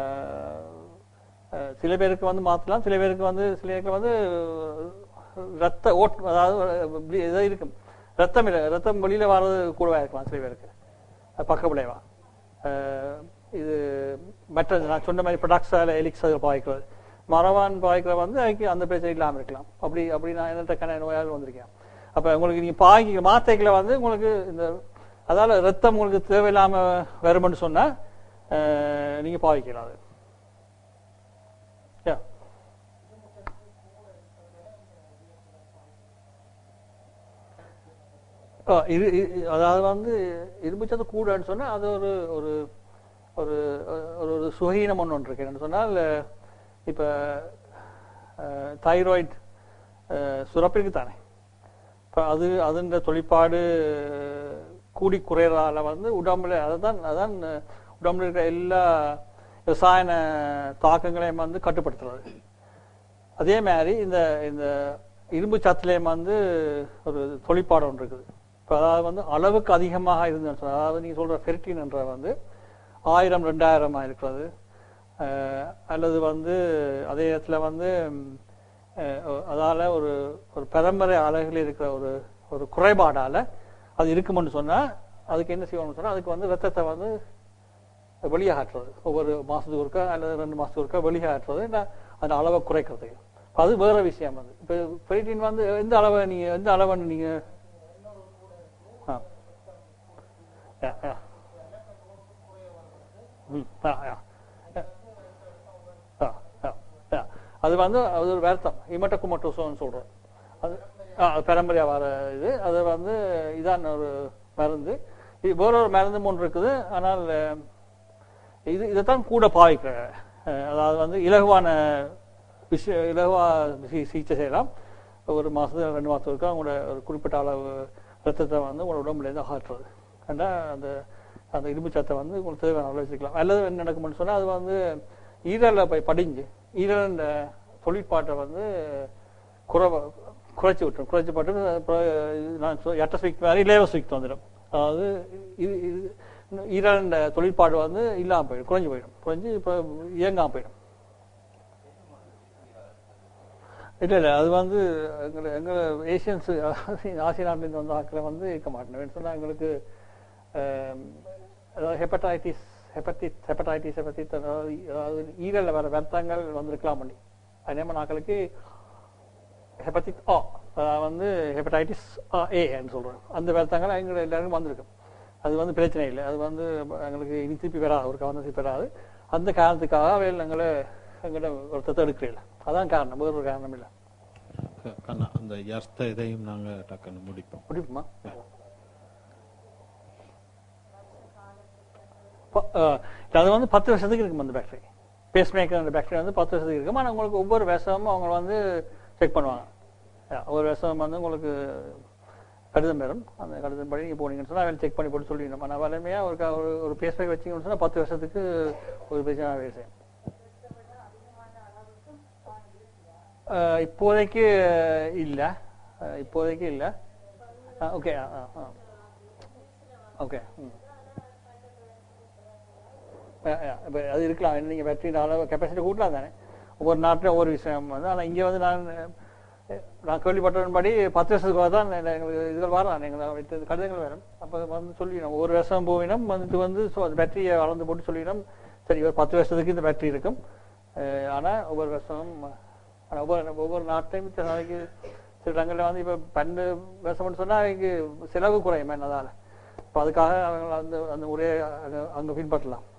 அஹ், சில பேருக்கு வந்து மாத்தலாம் சில பேருக்கு வந்து சில பேருக்கு வந்து ரத்த ஓட் அதாவது இப்படி ஏதோ இருக்கும் ரத்தம் இல்லை ரத்தம் வெளியில வர்றது கூடவா இருக்கலாம் சில பேருக்கு அது பக்க விளைவா அஹ், இது மற்ற நான் சொன்ன மாதிரி ப்ரொடக்ட்ஸால எலிக்ஸ் அதில் பாய்க்கிறது மரவான் பாய்க்கிற வந்து அதுக்கு அந்த பிரச்சனை இல்லாமல் இருக்கலாம் அப்படி அப்படி நான் என்கிட்ட கண நோயால் வந்திருக்கேன் அப்ப உங்களுக்கு நீங்க பாய்க்க மாத்தைக்குள்ள வந்து உங்களுக்கு இந்த அதால ரத்தம் உங்களுக்கு தேவையில்லாம வரும்னு சொன்னா அஹ், நீங்க பாய்க்கலாம் அது Yeah. ஆ, இரு இரு- அதாவது வந்து இரும்புச்சத்து கூடன்னு சொன்னா அது ஒரு ஒரு ஒரு ஒரு ஒரு சுகீனம் ஒன்று ஒன்று இருக்கு என்னன்னு சொன்னால் இப்ப தைராய்டு சுரப்பிற்கு தானே இப்ப அது அதுன்ற தொழிற்பாடு கூடி குறையறதால வந்து உடம்புல அதுதான் அதான் உடம்புல இருக்கிற எல்லா ரசாயன தாக்கங்களையும் வந்து கட்டுப்படுத்துறது அதே மாதிரி இந்த இந்த இரும்பு சத்துலேயும் வந்து ஒரு தொழிற்பாடு ஒன்று இருக்குது இப்போ அதாவது வந்து அளவுக்கு அதிகமாக இருந்துன்னு சொன்னா அதாவது நீங்க சொல்ற ஃபெர்டின் என்ற வந்து ஆயிரம் ரெண்டாயிரமா இருக்கிறது அஹ், அல்லது வந்து அதே இடத்துல வந்து ம், அஹ், அதால ஒரு ஒரு பரம்பரை அழகில் இருக்கிற ஒரு ஒரு குறைபாடால அது இருக்கும்னு சொன்னா அதுக்கு என்ன செய்யணும்னு சொன்னா அதுக்கு வந்து ரத்தத்தை வந்து வெளியாற்றுறது ஒவ்வொரு மாசத்துக்கு ஒருக்கா அல்லது ரெண்டு மாசத்துக்கு ஒருக்கா வெளியாற்றுறது இல்ல அந்த அளவை குறைக்கிறதுக்கு அது வேற விஷயம் வந்து இப்ப ஃபெரிட்டின் வந்து எந்த அளவை நீங்க எந்த அளவை நீங்க ஆ. ஆ, ஆ. ம், ஆ, ஆ. ஆ, ஆ, ஆ. அது வந்து அது ஒரு வருத்தம் இமட்ட குமட்டோசோன்னு சொல்றோம் அது ஆ, அது பரம்பரையா வர இது அது வந்து இதான் ஒரு மருந்து இது வேற ஒரு மருந்து ஒன்று இருக்குது ஆனால் அஹ், இது இதைத்தான் கூட பாவிக்கிற அஹ், அதாவது வந்து இலகுவான விஷய இலகுவா சி- சிகிச்சை செய்யலாம் ஒரு மாசத்துக்கு ரெண்டு மாசத்துக்கு அவங்களோட ஒரு குறிப்பிட்ட அளவு ரத்தத்தை வந்து உங்களோட உடம்புல இருந்து அகற்றுறது ஏன்னா அந்த அந்த இரும்பு சத்தை வந்து உங்களுக்கு தேவையான அளவு வச்சுக்கலாம் அல்லது என்ன நடக்கும்னு சொன்னா அது வந்து ஈரலில் போய் படிஞ்சு ஈரல் தொழிற்பாட்டை வந்து குறை குறைச்சி விட்டுரும் குறைச்சி போட்டு அப்புறம் இது நான் எட்டஸ்விக் மாதிரி லேவஸ்விக் வந்துடும் அதாவது இது இது ஈரல் தொழிற்பாடு வந்து இல்லாமல் போயிடும் குறைஞ்சு போயிடும் குறைஞ்சு இப்போ இயங்காமல் போயிடும் இல்லை இல்லை அது வந்து எங்களை எங்கள் ஏசியன்ஸ் ஆசிய நாட்டிலேருந்து வந்த ஆட்களை வந்து இருக்க மாட்டேன் சொன்னால் எங்களுக்கு ஆம், அதாவது ஹெப்படைட்டிஸ் ஹெப்படைட் ஹெப்படைட்டிஸ் ஹெப்படைட் அதாவது அதாவது ஈரலில் வர வருத்தங்கள் வந்திருக்கலாம் பண்ணி அதே மாதிரி நாட்களுக்கு ஹெப்படைட் ஆ அதாவது வந்து ஹெப்படைட்டிஸ் ஏன்னு சொல்கிறோம் அந்த வருத்தங்கள் எங்களை எல்லாருக்கும் வந்திருக்கும் அது வந்து பிரச்சனை இல்லை அது வந்து எங்களுக்கு இனி திருப்பி வராது ஒரு கவனம் திருப்பி வராது அந்த காரணத்துக்காக அவையில் எங்களை எங்களை ஒருத்தத்தை எடுக்கிறீங்கள அதான் காரணம் வேறு ஒரு காரணம் இல்லை க- கண்ணா அந்த எர்த்த இதையும் நாங்க டக்குன்னு முடிப்போம் முடியுமா ப- அஹ், அது வந்து பத்து வருஷத்துக்கு இருக்கும் அந்த பேக்டரி பேஸ் மேக்கர் அந்த பேக்டரி வந்து பத்து வருஷத்துக்கு இருக்கும் ஆனால் உங்களுக்கு ஒவ்வொரு விஷமும் அவங்க வந்து செக் பண்ணுவாங்க அஹ், ஒவ்வொரு விஷம் வந்து உங்களுக்கு கடிதம் பெறும் அந்த கடிதம் படி நீங்கள் போனீங்கன்னு சொன்னால் அவன் செக் பண்ணி போட்டு சொல்லிடணும் ஆனால் வலிமையாக ஒரு க- ஒரு- ஒரு பேஸ் மேக் வச்சிங்கன்னு சொன்னால் பத்து வருஷத்துக்கு ஒரு பிரச்சனை வேலை செய்யும் அஹ், இப்போதைக்கு இல்லை இப்போதைக்கு இல்லை ஓகே ஓகே ம் இப்போ அது இருக்கலாம் நீங்கள் பேட்டரி அளவு கெப்பாசிட்டி கூட்டலாம் தானே ஒவ்வொரு நாட்டில் ஒவ்வொரு விஷயம் வந்து ஆனால் இங்கே வந்து நான் அஹ், நான் கேள்விப்பட்டபடி பத்து வருஷத்துக்கு தான் நெ- நெ- எங்களுக்கு இதுகள் வரலாம் எங்களை வைத்து கடிதங்கள் வரும் அப்போ வந்து சொல்லிடணும் ஒவ்வொரு வருஷம் போயினோம் வந்துட்டு வந்து ஸோ அந்த பேட்டரியை அளந்து போட்டு சொல்லிடணும் சரி ஒரு பத்து வருஷத்துக்கு இந்த பேட்டரி இருக்கும் ஆனால் ஒவ்வொரு வருஷமும் ஆனால் ஒவ்வொரு ஒவ்வொரு நாட்டையும் சில நாளைக்கு சில இடங்களில் வந்து இப்போ பன்னெண்டு வருஷம்னு சொன்னால் அவங்களுக்கு செலவு குறையும் என்னதால இப்போ அதுக்காக அவங்க அந்த அந்த முறையை அங்கே அங்கே பின்பற்றலாம்